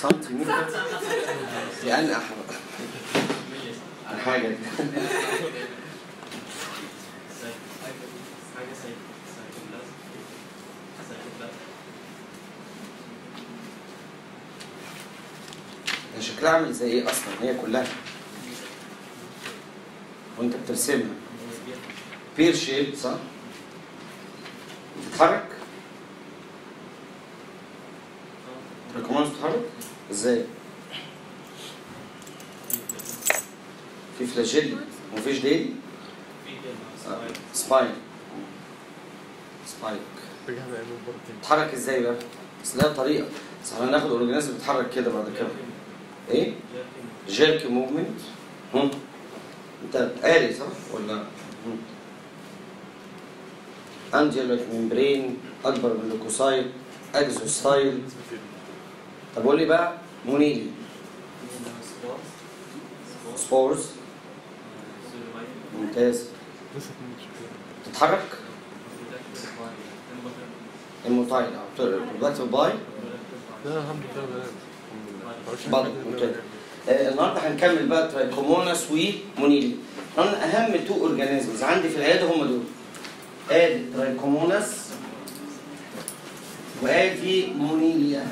سنتيمتر يعني أحرق الحاجة دي هي شكلها عامل زي ايه اصلا هي كلها وانت بترسمها بير شيب صح بتتحرك الرقمات بتتحرك ازاي في فلاجيل ومفيش ديل سبايك سبايك رجعنا نعمل مرتين بتتحرك ازاي بقى بس لها طريقه بس احنا هناخد اورجانيزم بيتحرك كده بعد كده ايه جيرك موفمنت هم انت قاري صح ولا انجل ممبرين اكبر من اللوكوسايت اكزوستايل طب قول لي بقى مونيلي سبورز ممتاز لسه اتنين شكلها تتحرك الموتايل او بروتاكتيف باي لا الحمد لله بنات الحمد لله معرفش برضه حاجة ممتاز. إلا آه، النهارده هنكمل بقى ترايكوموناس ومونيلي انا اهم تو اورجانيزمز عندي في العياده هم دول ادي ترايكوموناس وادي مونيليا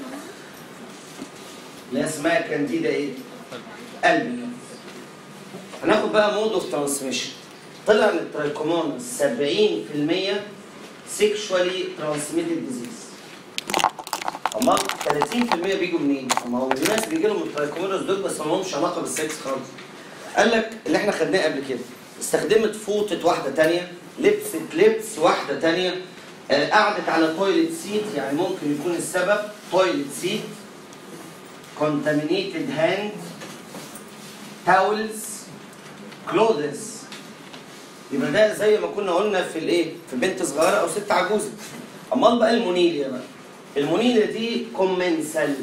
اللي اسمها كانديدا ايه؟ قلبي هناخد بقى مود اوف ترانسميشن طلع ان الترايكوموناس 70% سيكشوالي ترانسميتد ديزيز اما 30% بيجوا منين؟ اما هو الناس بيجي لهم الترايكوموناس دول بس ما لهمش علاقه بالسكس خالص. قال لك اللي احنا خدناه قبل كده استخدمت فوطه واحده تانية لبست لبس واحده تانية آه، قعدت على تويلت سيت يعني ممكن يكون السبب تويلت سيت contaminated hand towels clothes يبقى ده زي ما كنا قلنا في الايه في بنت صغيره او ست عجوزه امال بقى المونيليا بقى المونيليا دي كومنسال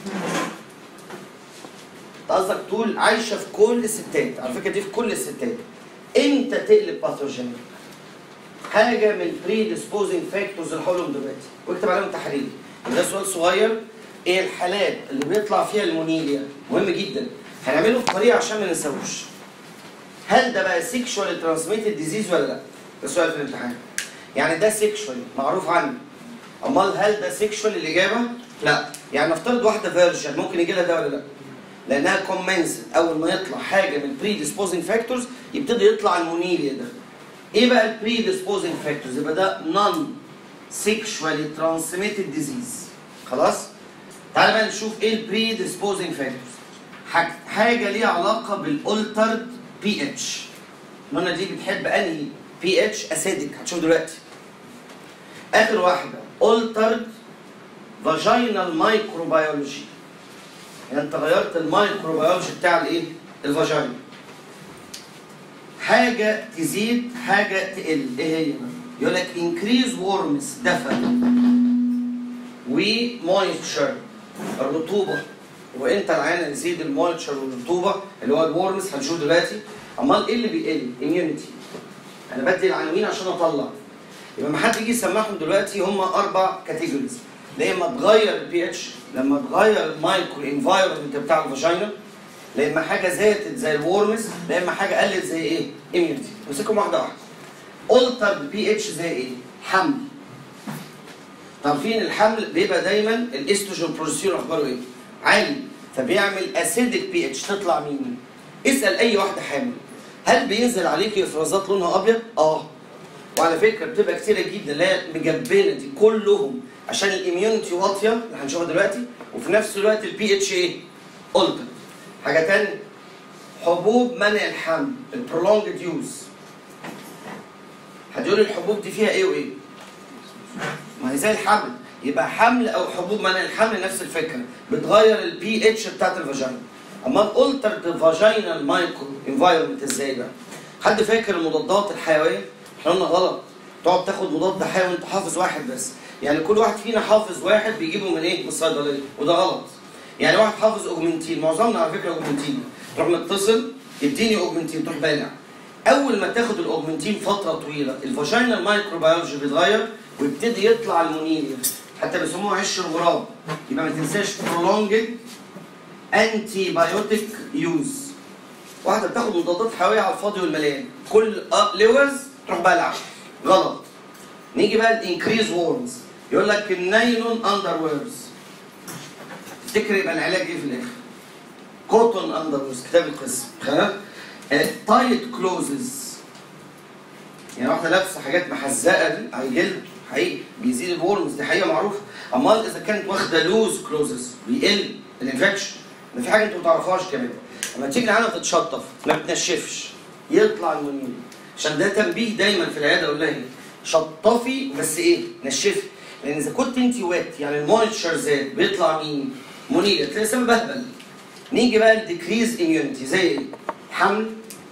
قصدك تقول عايشه في كل الستات على فكره دي في كل الستات امتى تقلب باثوجين حاجه من بري ديسبوزنج فاكتورز اللي هقولهم دلوقتي واكتب عليهم تحاليل ده سؤال صغير ايه الحالات اللي بيطلع فيها المونيليا مهم جدا هنعمله بطريقه عشان ما ننساهوش هل ده بقى سيكشوال ترانسميتد ديزيز ولا لا؟ ده سؤال في الامتحان. يعني ده سيكشوال معروف عنه. امال هل ده سيكشوال الاجابه؟ لا، يعني نفترض واحده فيرجن ممكن يجي لها ده ولا لا؟ لانها كومنسد اول ما يطلع حاجه من بري ديسبوزنج فاكتورز يبتدي يطلع المونيليا ده. ايه بقى البري ديسبوزنج فاكتورز؟ يبقى ده نون سيكشوالي ترانسميتد ديزيز. خلاص؟ تعال بقى نشوف ايه البري ديسبوزنج فاكتورز. حاجه ليها علاقه بالالترد بي اتش النونه دي بتحب انهي بي اتش اسيدك هتشوف دلوقتي اخر واحده altered vaginal microbiology يعني انت غيرت المايكروبيولوجي بتاع الايه الفاجينا حاجه تزيد حاجه تقل ايه هي يقول لك increase warmth دفى ومويستشر الرطوبه وانت العين يزيد المويستشر والرطوبه اللي هو الورمز هنشوف دلوقتي امال ايه اللي بيقل؟ اميونيتي انا بدي العناوين عشان اطلع يبقى ما حد يجي يسمعهم دلوقتي هم اربع كاتيجوريز لما تغير البي اتش لما تغير المايكرو انفايرمنت بتاع الفاجينا لما حاجه زادت زي الورمز لما حاجه قلت زي ايه؟ اميونيتي امسكهم واحده واحده التر بي اتش زي ايه؟ حمل عارفين الحمل بيبقى دايما الاستروجين بروجستيرون اخباره ايه؟ عالي فبيعمل اسيدك بي اتش تطلع مين؟ اسال اي واحده حامل هل بينزل عليك افرازات لونها ابيض؟ اه وعلى فكره بتبقى كتيره جدا اللي هي مجبنه دي كلهم عشان الاميونيتي واطيه اللي هنشوفها دلوقتي وفي نفس الوقت البي اتش ايه؟ قلت حاجه تانية حبوب منع الحمل البرولونجد يوز هتقول الحبوب دي فيها ايه وايه؟ ما هي زي الحمل يبقى حمل او حبوب منع الحمل نفس الفكره بتغير البي اتش بتاعت الفاجينا اما الالتر فاجينال مايكرو انفايرمنت ازاي بقى؟ حد فاكر المضادات الحيويه؟ احنا قلنا غلط تقعد تاخد مضاد حيوي وانت حافظ واحد بس يعني كل واحد فينا حافظ واحد بيجيبه من ايه؟ من الصيدليه وده غلط يعني واحد حافظ اوجمنتين معظمنا على فكره اوجمنتين تروح متصل يديني اوجمنتين تروح بالع اول ما تاخد الاوجمنتين فتره طويله الفاجينال مايكروبيولوجي بيتغير ويبتدي يطلع المونيليا حتى بيسموه عش الغراب يبقى ما تنساش prolonged انتي بايوتيك يوز واحده بتاخد مضادات حيويه على الفاضي والمليان كل أ- لوز تروح بلع غلط نيجي بقى الانكريز وورمز يقول لك النايلون اندر ويرز تفتكر يبقى العلاج ايه في الاخر؟ كوتون اندر ويرز كتاب القسم خلاص تايت كلوزز يعني واحده لابسه حاجات محزقه دي على الجلد حقيقي بيزيد الورمز دي حقيقه معروفه امال اذا كانت واخده لوز كلوزز بيقل الانفكشن ده في حاجه انتوا ما تعرفوهاش كمان لما تيجي العينه تتشطف ما بتنشفش يطلع المونيل عشان ده تنبيه دايما في العياده اقول لها ايه شطفي بس ايه نشفي لان اذا كنت انت وات يعني المونيتشر زاد بيطلع مين؟ مونيل تلاقي سبب بهبل نيجي بقى لديكريز اميونيتي زي ايه؟ حمل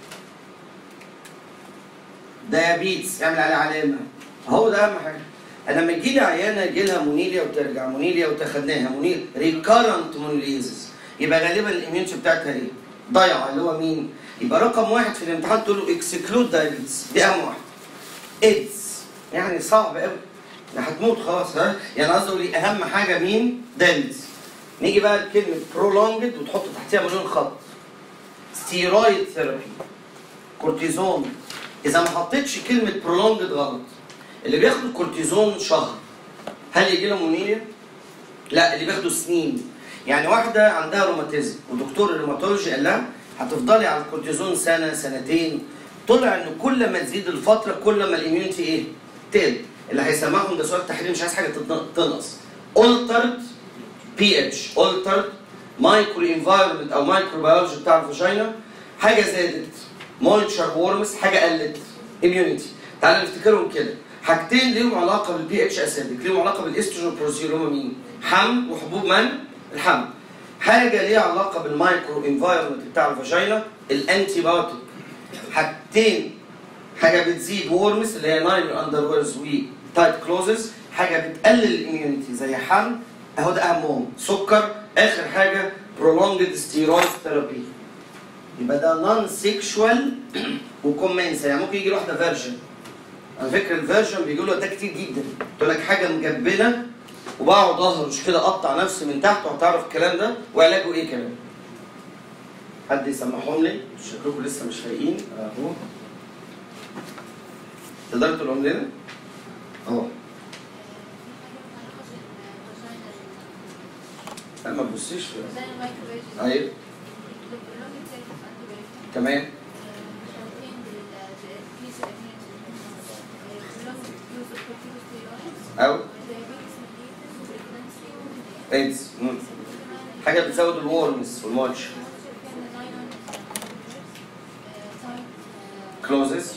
ديابيتس يعمل عليه علامه هو ده اهم حاجه انا لما يجي لي عيانه يجي لها مونيليا وترجع مونيليا وتاخدناها مونيل ريكارنت مونيليزس يبقى غالبا الاميونيتي بتاعتها ايه؟ ضايعه اللي هو مين؟ يبقى رقم واحد في الامتحان تقول له اكسكلود دايابيتس دي اهم واحد ايدز يعني صعب قوي ده هتموت خلاص ها يعني قصدي اقول إيه؟ اهم حاجه مين؟ دايابيتس نيجي بقى لكلمه برولونجد وتحط تحتها مليون خط ستيرويد ثيرابي كورتيزون اذا ما حطيتش كلمه برولونجد غلط اللي بياخدوا كورتيزون شهر هل يجي له مونيليا؟ لا اللي بياخدوا سنين يعني واحده عندها روماتيزم ودكتور الروماتولوجي قال لها هتفضلي على الكورتيزون سنه سنتين طلع ان كل ما تزيد الفتره كل ما الاميونيتي ايه؟ تقل اللي هيسمعهم ده سؤال تحليل مش عايز حاجه تتن- تنقص altered بي اتش altered مايكرو انفايرمنت او مايكرو بيولوجي بتاع الفاجينا حاجه زادت مونشر وورمز حاجه قلت اميونيتي تعالى نفتكرهم كده حاجتين ليهم علاقه بالبي اتش اسيدك ليهم علاقه بالاستروجين بروسيل اللي هم مين؟ حمل وحبوب من؟ الحمل حاجه ليها علاقه بالمايكرو انفايرمنت بتاع الفاجينا الانتي بايوتيك حاجتين حاجه بتزيد وورمز اللي هي نايل اندر ويرز وتايت كلوزز حاجه بتقلل الاميونيتي زي حمل اهو ده اهمهم سكر اخر حاجه prolonged steroid therapy يبقى ده نون سيكشوال وكومنسا يعني ممكن يجي له واحده فيرجن على فكره الفيرجن بيجي له ده كتير جدا تقول لك حاجه مجبنه وبقعد اهرش كده اقطع نفسي من تحت وهتعرف الكلام ده وعلاجه ايه كمان حد يسمعهم لي شكلكم لسه مش فايقين اهو تقدروا تقولهم لنا اهو لا ما تبصيش في ايوه تمام او ايدز مم. حاجه بتزود الورمز والماتش كلوزز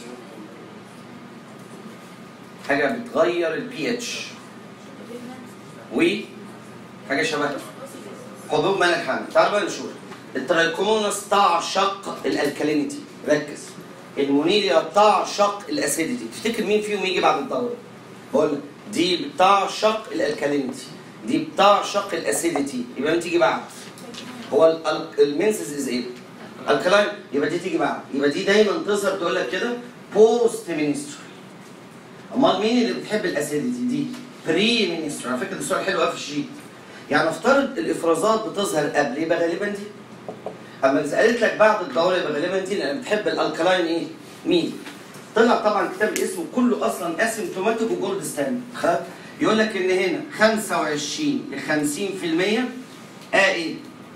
حاجه بتغير البي اتش و حاجه شبه حبوب مال الحمل تعالوا بقى نشوف الترايكومونس تعشق الالكالينيتي ركز المونيليا تعشق الاسيديتي تفتكر مين فيهم يجي بعد الدوره بقول لك دي بتعشق الالكالينيتي دي بتعشق الاسيديتي يبقى مين تيجي بعد هو ال- ال- المنسز از ايه الكلاين يبقى دي تيجي بعد يبقى دي دايما تظهر تقول لك كده بوست مينستري امال مين اللي بتحب الاسيديتي دي بري مينستري على فكره ده سؤال حلو قوي في الشيت يعني افترض الافرازات بتظهر قبل يبقى غالبا دي اما اذا قالت لك بعد الدوره يبقى غالبا دي لان بتحب الالكلاين ايه مين طلع طبعا كتاب اسمه كله اصلا اسيمتوماتيك وجولد ستاند يقول لك ان هنا 25 ل 50% اه ايه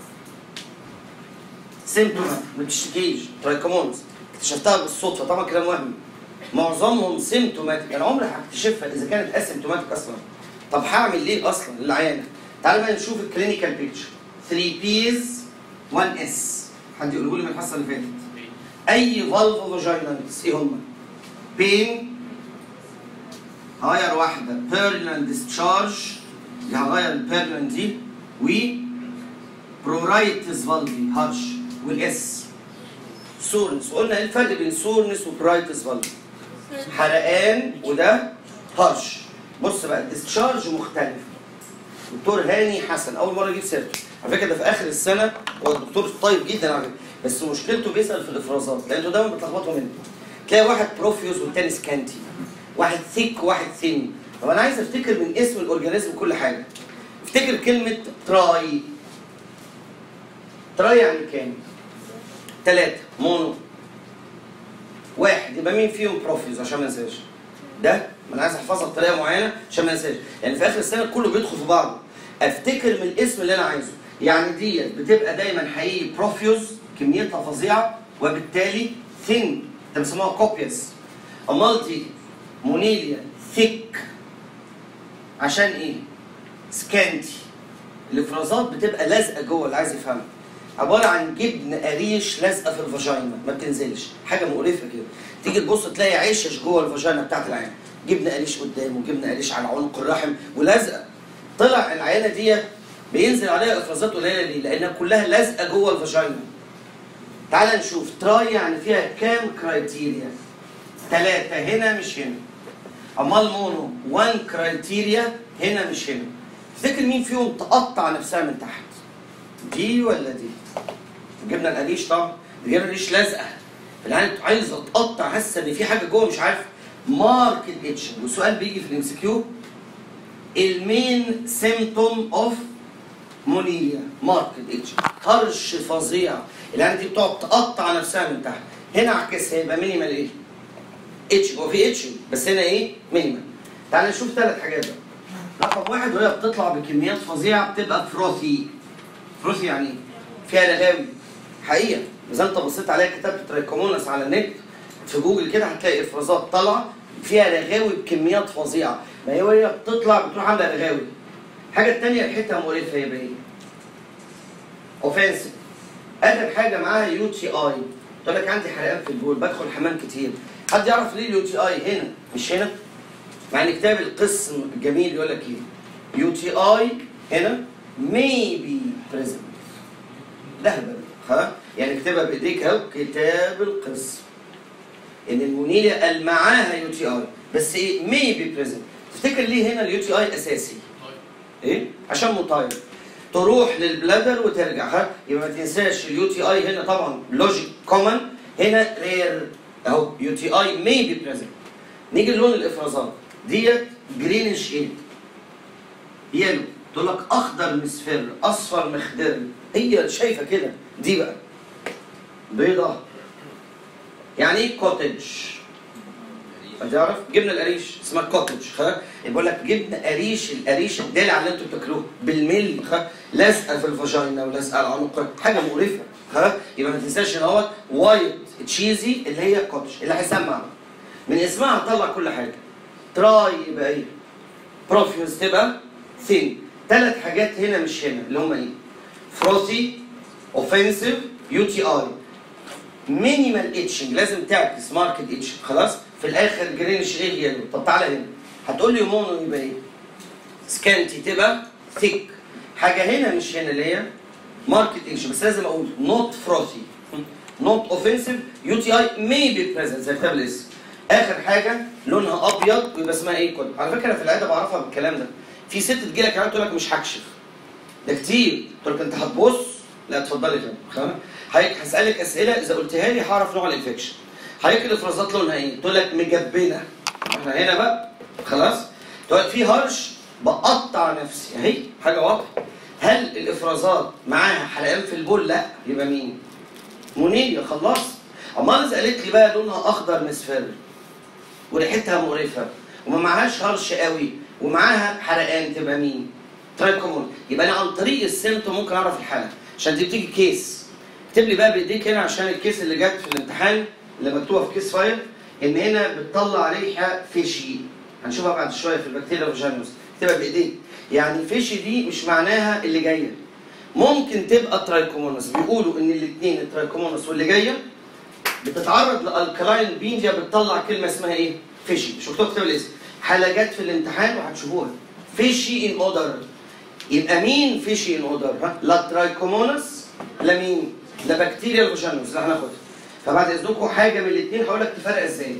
سيمتوماتيك ما بتشتكيش ترايكومونز اكتشفتها بالصدفه طبعا كلام وهمي معظمهم سيمتوماتيك انا عمري هكتشفها اذا كانت اسيمتوماتيك اصلا طب هعمل ليه اصلا للعيانه تعال بقى نشوف الكلينيكال بيكتشر 3 بيز 1 اس حد يقوله لي من الحصه اللي فاتت اي فالفو فاجينالز ايه هم بين هغير واحده بيرلان ديسشارج اللي هغير البيرلان دي و برورايتس فالفي هرش والاس سورنس قلنا ايه الفرق بين سورنس وبرايتس فالفي حرقان وده هرش بص بقى الديسشارج مختلف دكتور هاني حسن اول مره اجيب سيرته على فكره ده في اخر السنه هو الدكتور طيب جدا على فكره بس مشكلته بيسال في الافرازات لانه دايما بتلخبطوا منه تلاقي واحد بروفيوس والتاني سكانتي واحد ثيك وواحد ثين طب انا عايز افتكر من اسم الاورجانيزم كل حاجه افتكر كلمه تراي تراي يعني كام؟ ثلاثة مونو واحد يبقى مين فيهم بروفيوز عشان ما انساش ده ما انا عايز احفظها بطريقه معينه عشان ما انساش يعني في اخر السنه كله بيدخل في بعضه افتكر من الاسم اللي انا عايزه يعني ديت بتبقى دايما حقيقي بروفيوز كميتها فظيعه وبالتالي ثين ده بيسموها كوبيوس امال دي مونيليا ثيك عشان ايه؟ سكانتي الافرازات بتبقى لازقه جوه اللي عايز يفهمها عباره عن جبن قريش لازقه في الفاجينا ما بتنزلش حاجه مقرفه كده تيجي تبص تلاقي عيشش جوه الفاجينا بتاعت العين جبن قريش قدام وجبن قريش على عنق الرحم ولازقه طلع العينه ديت بينزل عليها افرازات قليله ليه؟ لانها كلها لازقه جوه الفاجينا تعال نشوف تراي يعني فيها كام كرايتيريا ثلاثة هنا مش هنا امال مونو 1 كرايتيريا هنا مش هنا تفتكر مين فيهم تقطع نفسها من تحت دي ولا دي جبنا القريش طبعا جبنا القريش لازقه العيال عايزه تقطع حاسه ان في حاجه جوه مش عارف مارك اتشنج والسؤال بيجي في الام سي كيو المين سيمتوم اوف مونيليا مارك اتشنج هرش فظيع العيال دي بتقعد تقطع نفسها من تحت هنا عكسها يبقى مينيمال ايه؟ اتش هو في اتش بس هنا ايه؟ مينيمال تعال نشوف ثلاث حاجات بقى رقم واحد وهي بتطلع بكميات فظيعه بتبقى فروثي فروثي يعني ايه؟ فيها رغاوي حقيقه اذا انت بصيت عليها كتبت ترايكومونس على النت في جوجل كده هتلاقي افرازات طالعه فيها رغاوي بكميات فظيعه ما هي وهي بتطلع بتروح عامله رغاوي الحاجه الثانيه ريحتها مقرفه يبقى ايه؟ اوفensive اخر حاجه معاها يو تي اي تقول لك عندي حرقان في البول بدخل حمام كتير حد يعرف ليه اليو تي اي هنا مش هنا؟ مع ان كتاب القسم الجميل يقول لك ايه؟ يو تي اي هنا maybe present ده هبل ها يعني اكتبها بايديك اهو كتاب القسم ان المونيليا قال معاها يو تي اي بس ايه maybe present تفتكر ليه هنا اليو تي اي اساسي؟ ايه؟ عشان مطاير تروح للبلادر وترجع ها يبقى ما تنساش اليو تي اي هنا طبعا لوجيك كومن هنا رير اهو يو تي اي maybe present نيجي للون الافرازات ديت جرينش ايه؟ يلو تقول لك اخضر مصفر اصفر مخضر هي شايفه كده دي بقى بيضة يعني ايه كوتج هتعرف جبنه القريش اسمها كوتج خلاص بيقول لك جبنه قريش القريش الدلع اللي انتوا بتاكلوه بالملي خلاص لازقه في الفاجينا ولازقه على العنق حاجه مقرفه خلاص يبقى ما تنساش ان هو وايت تشيزي اللي هي كوتج اللي هيسمع من اسمها هتطلع كل حاجه تراي يبقى ايه بروفيوز تبقى ثين ثلاث حاجات هنا مش هنا اللي هم ايه فروثي اوفنسيف يو تي اي مينيمال اتشنج لازم تعكس ماركت اتشنج خلاص في الاخر جرينش ايه يلو طب تعالى هنا هتقول لي مونو يبقى ايه سكانتي تبقى ثيك حاجه هنا مش هنا اللي هي ماركت اتشنج بس لازم اقول نوت فروثي نوت اوفنسيف يو تي اي ميبي بريزنت زي كتاب الاسم اخر حاجه لونها ابيض ويبقى اسمها ايه كود على فكره انا في العياده بعرفها بالكلام ده في ست تجي لك تقول لك مش هكشف ده كتير تقول لك انت هتبص لا اتفضلي تاني خلاص حضرتك هسالك اسئله اذا قلتها لي هعرف نوع الانفكشن حضرتك الافرازات لونها ايه تقول لك مجبنه احنا هنا بقى خلاص تقول لك في هرش بقطع نفسي اهي حاجه واضحه هل الافرازات معاها حلقان في البول لا يبقى مين منير خلاص امال اذا قالت لي بقى لونها اخضر مصفر وريحتها مقرفه وما معهاش هرش قوي ومعاها حرقان تبقى مين؟ ترايكومون يبقى انا عن طريق السيمتوم ممكن اعرف الحاله عشان دي بتيجي كيس اكتب لي بقى بايديك هنا عشان الكيس اللي جت في الامتحان اللي مكتوبه في كيس فايل ان هنا بتطلع ريحه فيشي هنشوفها بعد شويه في البكتيريا فاجينوس اكتبها بايديك يعني فيشي دي مش معناها اللي جايه ممكن تبقى ترايكومونس بيقولوا ان الاثنين الترايكومونس واللي جايه بتتعرض لالكلاين بينديا بتطلع كلمه اسمها ايه؟ فيشي مش مكتوب كتاب الاسم حلقات في الامتحان وهتشوفوها فيشي ان اودر يبقى مين فيشي ان اودر؟ ها؟ لا ترايكومونس لا مين؟ لا بكتيريا الفاجينوس اللي هناخدها فبعد اذنكم حاجه من الاثنين هقول لك تفرق ازاي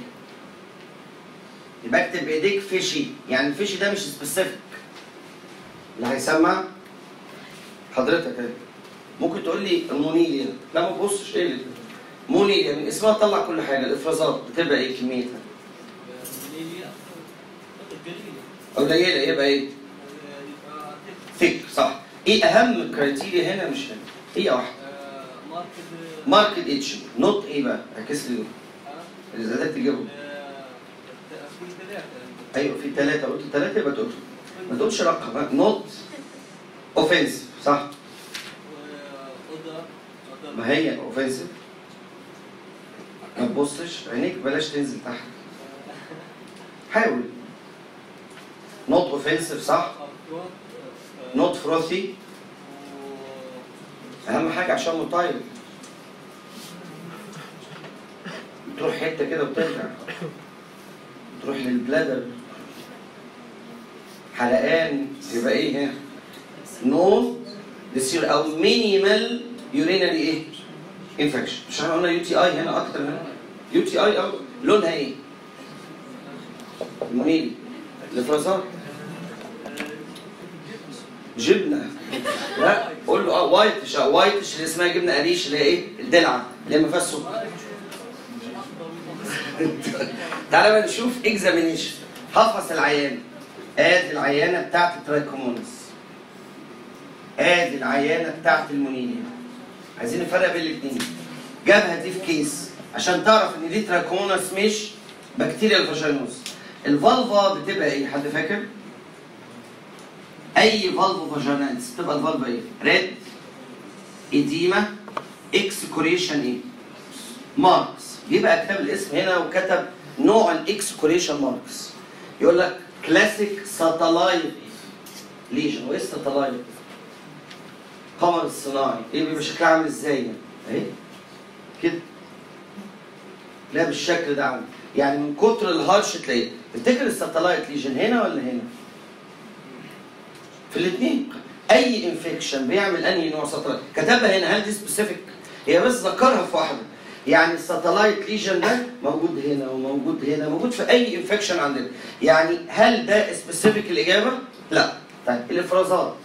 يبقى اكتب بايديك فيشي يعني الفيشي ده مش سبيسيفيك اللي هيسمع حضرتك اهي ممكن تقول لي المونيليا لا ما تبصش ايه اللي مونيليا من اسمها تطلع كل حاجه الافرازات بتبقى ايه كميتها قليله يبقى ايه؟ ثيك صح ايه اهم كرايتيريا هنا مش هنا هي واحده ماركت اتش نوت ايه بقى؟ ركز لي دول اذا قدرت تجيبهم ايوه في ثلاثه قلت ثلاثه يبقى تقول ما تقولش رقم نوت اوفنسيف صح ما هي اوفنسيف ما تبصش عينيك بلاش تنزل تحت حاول نوت اوفنسيف صح نوت فروثي اهم حاجه عشان مطاير تروح حته كده وترجع تروح للبلادر حلقان يبقى ايه هنا نو بيصير او مينيمال يورينري ايه انفكشن مش احنا قلنا يو تي اي هنا اكتر من يو تي اي او لونها ايه المنيلي الافرازات جبنه لا قول له اه وايتش اه وايتش اللي اسمها جبنه قريش اللي هي ايه الدلعه اللي هي ما فيهاش سكر تعالى بقى نشوف اكزامينيشن هفحص العيان ادي العيانه بتاعت الترايكومونس ادي العيانه بتاعت المونيليا عايزين نفرق بين الاثنين جابها دي في كيس عشان تعرف ان دي ترايكومونس مش بكتيريا الفاجينوس الفالفا بتبقى ايه حد فاكر اي فالفا فاجينالز بتبقى الفالفا ايه ريد اديما اكسكوريشن ايه ماركس يبقى كتاب الاسم هنا وكتب نوع الاكسكوريشن ماركس يقول لك كلاسيك ساتلايت ليجن وايه الساتلايت؟ قمر الصناعي ايه بيبقى شكلها عامل ازاي يعني؟ اهي كده لا بالشكل ده عامل يعني من كتر الهرش تلاقيه تفتكر الساتلايت ليجن هنا ولا هنا؟ في الاثنين اي انفكشن بيعمل انهي نوع ساتلايت كتبها هنا هل دي سبيسيفيك؟ هي بس ذكرها في واحده يعني الساتلايت ليجن ده موجود هنا وموجود هنا موجود في اي انفكشن عندنا يعني هل ده سبيسيفيك الاجابه لا طيب الافرازات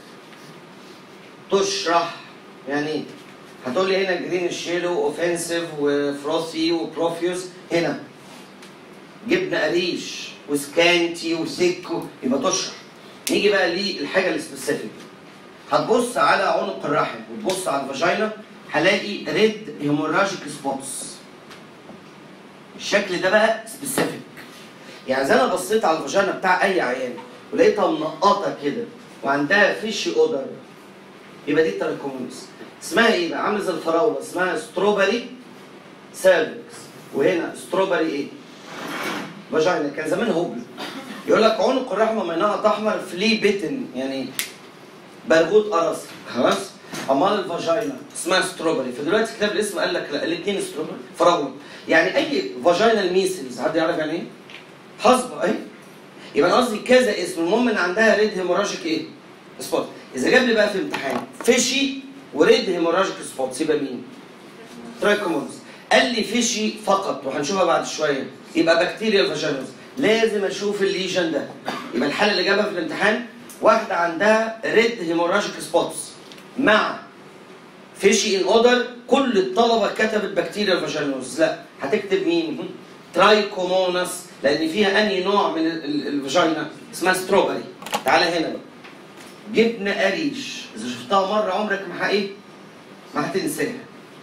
تشرح يعني ايه هتقول لي هنا جرين شيلو اوفنسيف وفروثي وبروفيوس هنا جبنه قريش وسكانتي وثيك يبقى تشرح نيجي بقى للحاجه السبيسيفيك هتبص على عنق الرحم وتبص على الفاجينا هلاقي ريد هيموراجيك سبوتس الشكل ده بقى سبيسيفيك يعني زي انا بصيت على الفاجينا بتاع اي عيان ولقيتها منقطه كده وعندها فيشي اودر يبقى دي تراكومونس اسمها ايه بقى عامله زي الفراوله اسمها ستروبري سيرفكس وهنا ستروبري ايه فاجينا كان زمان هوبل يقول لك عنق الرحمه منها احمر فلي بيتن يعني برغوت قرص خلاص امال الفاجينا اسمها ستروبري فدلوقتي كتاب الاسم قال لك لا الاثنين ستروبري فراوله يعني اي فاجينال ميسلز حد يعرف يعني ايه؟ حصبه اهي يبقى انا قصدي كذا اسم المهم ان عندها ريد هيموراجيك ايه؟ سبوت اذا جاب لي بقى في امتحان فيشي وريد هيموراجيك سبوتس يبقى مين؟ ترايكومونز قال لي فيشي فقط وهنشوفها بعد شويه يبقى بكتيريا فاجينوس لازم اشوف الليجن ده يبقى الحاله اللي جابها في الامتحان واحده عندها ريد هيموراجيك سبوتس مع فيشي ان اودر كل الطلبه كتبت بكتيريا فاجينوس لا هتكتب مين؟ ترايكومونس لان فيها انهي نوع من ال- ال- الفاجينا اسمها ستروبري تعالى هنا بقى جبنه قريش اذا شفتها مره عمرك ما ايه؟ ما هتنساها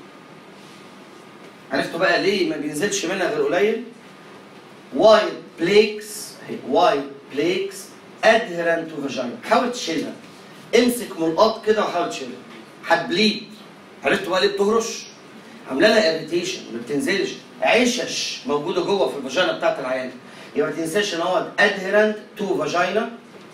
عرفتوا بقى ليه ما بينزلش منها غير قليل؟ وايت بليكس وايت بليكس ادهرنت تو فاجينا حاول تشيلها امسك ملقاط كده وحاول تشيلها هتبليد عرفتوا بقى ليه بتهرش؟ عامله لها اريتيشن ما بتنزلش عشش موجوده جوه في الفاجينا بتاعت العيان يبقى ما تنساش ان هو ادهرنت تو فاجينا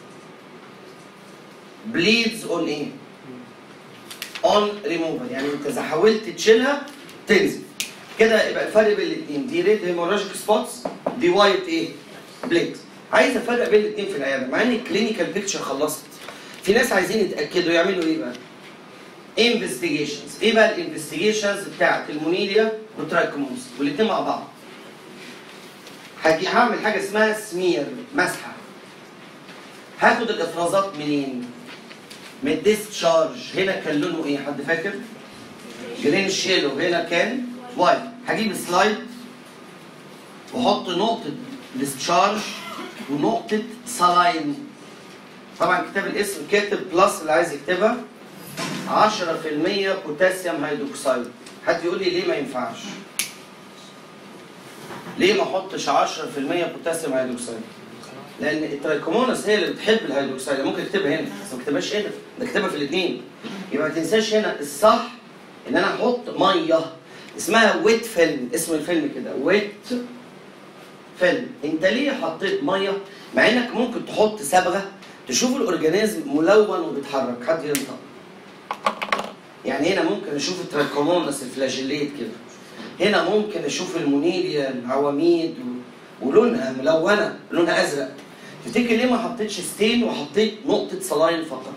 بليدز اون ايه؟ اون ريموفال يعني انت اذا حاولت تشيلها تنزل كده يبقى الفرق بين الاثنين دي ريد هيموراجيك سبوتس دي وايت ايه؟ بليكس عايز افرق بين الاثنين في العياده مع ان الكلينيكال بيكتشر خلصت في ناس عايزين يتاكدوا يعملوا ايه بقى؟ انفستيجيشنز ايه بقى الانفستيجيشنز بتاعت المونيليا والترايكومونس والاثنين مع بعض هاجي هعمل حاجه اسمها سمير مسحه هاخد الافرازات منين؟ من الديسشارج هنا كان لونه ايه حد فاكر؟ جرين شيلو هنا كان وايت هجيب سلايد واحط نقطه ديسشارج ونقطه سلاين طبعا كتاب الاسم كاتب بلس اللي عايز يكتبها 10% بوتاسيوم هيدروكسيد حد يقول لي ليه ما ينفعش ليه ما احطش 10% بوتاسيوم هيدروكسيد لان الترايكومونس هي اللي بتحب الهيدروكسيد ممكن اكتبها هنا بس ما اكتبهاش هنا ده اكتبها في الاثنين يبقى ما تنساش هنا الصح ان انا احط ميه اسمها ويت فيلم اسم الفيلم كده ويت فيلم انت ليه حطيت ميه مع انك ممكن تحط صبغه تشوف الاورجانيزم ملون وبيتحرك حد ينطق يعني هنا ممكن اشوف الترايكومونس الفلاجيليت كده هنا ممكن اشوف المونيليا العواميد و... ولونها ملونه لونها ازرق تفتكر ليه ما حطيتش ستين وحطيت نقطه صلاين فقط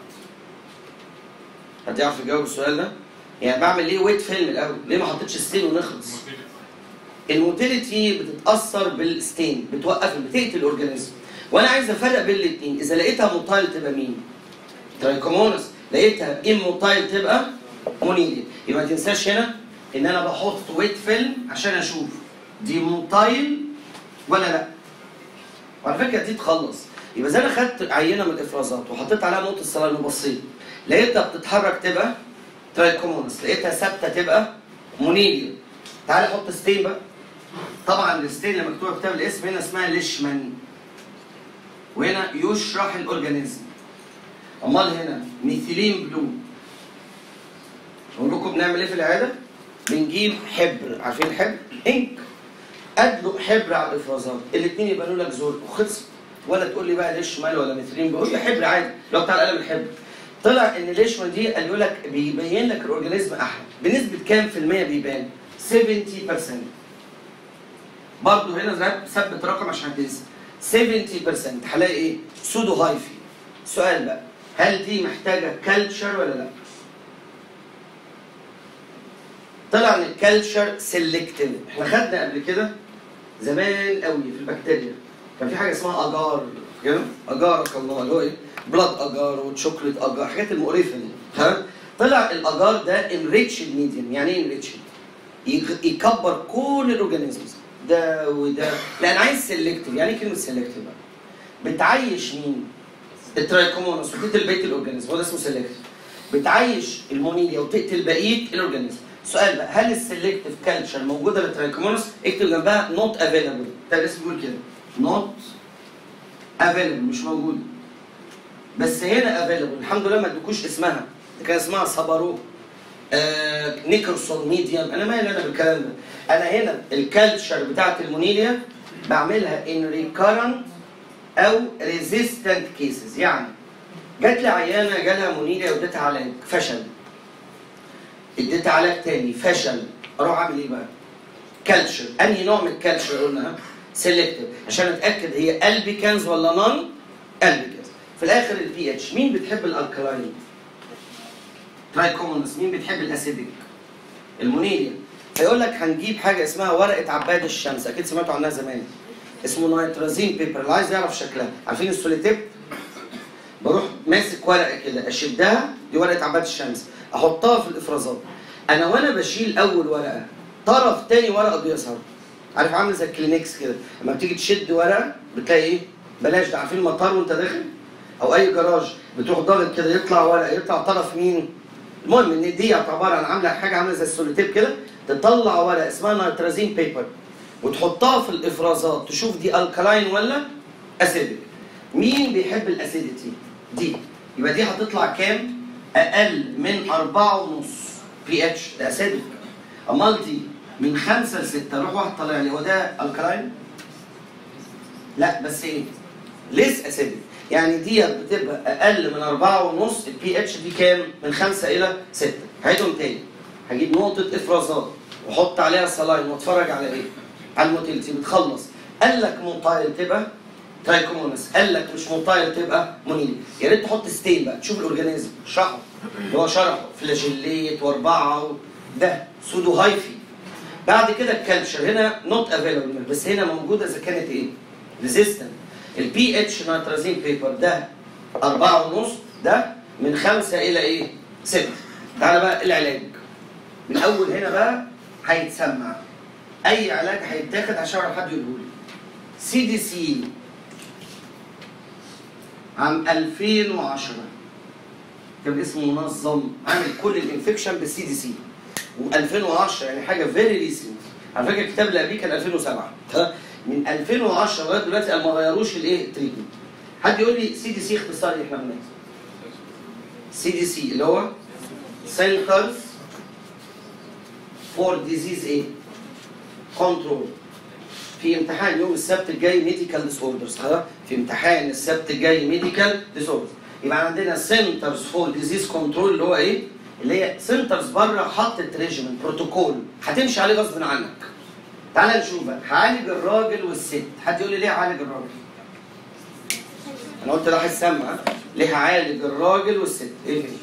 حد يعرف يجاوب السؤال ده يعني بعمل ليه ويت فيلم الاول ليه ما حطيتش ستين ونخلص الموتيليتي بتتاثر بالستين بتوقف بتقتل الاورجانيزم وانا عايز افرق بين الاثنين اذا لقيتها موتايل تبقى مين ترايكومونس لقيتها اموتايل تبقى مونيليا يبقى ما تنساش هنا ان انا بحط ويت فيلم عشان اشوف دي موتايل ولا لا وعلى فكره دي تخلص يبقى اذا انا خدت عينه من الافرازات وحطيت عليها نقطه صلاين وبصيت لقيتها بتتحرك تبقى ترايكومونس لقيتها ثابته تبقى مونيليا تعالى حط ستين بقى طبعا الستين اللي مكتوبه في كتاب الاسم هنا اسمها ليشمان وهنا يشرح الاورجانيزم امال هنا ميثيلين بلو اقول لكم بنعمل ايه في العياده بنجيب حبر عارفين الحبر انك ادلق حبر على الافرازات الاثنين يبانوا لك زول وخلص ولا تقول لي بقى ليش مال ولا ميثيلين بلو هي حبر عادي لو بتاع القلم الحبر طلع ان ليشمان دي قال يقول لك بيبين لك الاورجانيزم احلى بنسبه كام في الميه بيبان 70% برضه هنا زي ثبت رقم عشان تنسى 70% هلاقي ايه؟ سودو هايفي سؤال بقى هل دي محتاجه كلتشر ولا لا؟ طلع ان الكلتشر سيلكتيف احنا خدنا قبل كده زمان قوي في البكتيريا كان في حاجه اسمها اجار كده اجارك الله اللي هو ايه؟ بلاد اجار وتشوكلت اجار الحاجات المقرفه دي تمام؟ طلع الاجار ده انريتشد ميديم يعني ايه انريتشد؟ يكبر كل الاورجانيزمز ده وده لا انا عايز سيلكتيف يعني ايه كلمه سيلكتيف بقى؟ بتعيش مين؟ الترايكومونس وتقتل بقيه الاورجانيزم هو ده اسمه سيلكتيف بتعيش المونيليا وتقتل بقيه الاورجانيزم سؤال بقى هل السيلكتيف كالتشر موجوده للترايكومونس اكتب جنبها نوت افيلابل ده الاسم بيقول كده نوت افيلابل مش موجوده بس هنا افيلابل الحمد لله ما ادوكوش اسمها ده كان اسمها صبارو آه نيكرسون ميديم انا مالي انا بالكلام ده انا هنا الكالتشر بتاعت المونيليا بعملها ان ريكارنت او ريزيستنت كيسز يعني جات لي عيانه جالها مونيليا واديتها علاج فشل اديتها علاج تاني فشل اروح اعمل ايه بقى؟ كالتشر انهي نوع من الكالتشر قلنا سيلكتيف عشان اتاكد هي البيكانز ولا نون البيكانز في الاخر البي اتش مين بتحب الالكلاين؟ ترايكومونس مين بتحب الاسيديك؟ المونيليا فيقول لك هنجيب حاجه اسمها ورقه عباد الشمس اكيد سمعتوا عنها زمان اسمه نيترازين بيبر اللي عايز يعرف شكلها عارفين السوليتيب بروح ماسك ورقه كده اشدها دي ورقه عباد الشمس احطها في الافرازات انا وانا بشيل اول ورقه طرف تاني ورقه بيظهر عارف عامل زي الكلينكس كده لما بتيجي تشد ورقه بتلاقي ايه بلاش ده عارفين المطار وانت داخل او اي جراج بتروح ضاغط كده يطلع ورقه يطلع طرف مين المهم ان دي عباره عن عامله حاجه عامله زي السوليتيب كده تطلع ورقه اسمها نيترازين بيبر وتحطها في الافرازات تشوف دي الكلاين ولا اسيدك مين بيحب الاسيديتي دي يبقى دي هتطلع كام اقل من أربعة ونص بي اتش ده اسيدك امال دي من خمسة لستة روح واحد طالع لي هو ده الكلاين لا بس ايه ليس اسيدك يعني دي بتبقى اقل من أربعة ونص البي اتش دي كام من خمسة الى ستة هعيدهم تاني هجيب نقطة افرازات واحط عليها سلاين واتفرج على ايه على الموتيلتي بتخلص قال لك موتايل تبقى ترايكومونس قال لك مش موتايل تبقى مونيل يا ريت تحط ستين بقى تشوف الاورجانيزم شرحه اللي هو شرحه فلاجيليت واربعه و... ده سودو هايفي بعد كده الكالتشر هنا نوت افيلبل بس هنا موجوده اذا كانت ايه؟ ريزيستنت البي اتش نيترازين بيبر ده أربعة ونص ده من خمسة إلى إيه؟ ستة تعالى بقى العلاج من أول هنا بقى هيتسمع اي علاج هيتاخد عشان حد يقوله لي سي دي سي عام 2010 كان اسمه منظم عامل كل الانفكشن بالسي دي سي و2010 يعني حاجه فيري ريسنت على فكره الكتاب اللي قبليه كان 2007 ها؟ من 2010 لغايه دلوقتي قال ما غيروش الايه التريتمنت حد يقول لي سي دي سي اختصار ايه احنا بنعمل سي دي سي اللي هو سنترز فور ديزيز ايه كنترول في امتحان يوم السبت الجاي ميديكال ديس اوردرز خلاص في امتحان السبت الجاي ميديكال ديس اوردرز يبقى عندنا سنترز فور ديزيز كنترول اللي هو ايه اللي هي سنترز بره حطت ريجيمنت بروتوكول هتمشي عليه غصب عنك تعال نشوف بقى هعالج الراجل والست حد يقول لي ليه هعالج الراجل انا قلت ده هيسمع ليه هعالج الراجل والست ايه في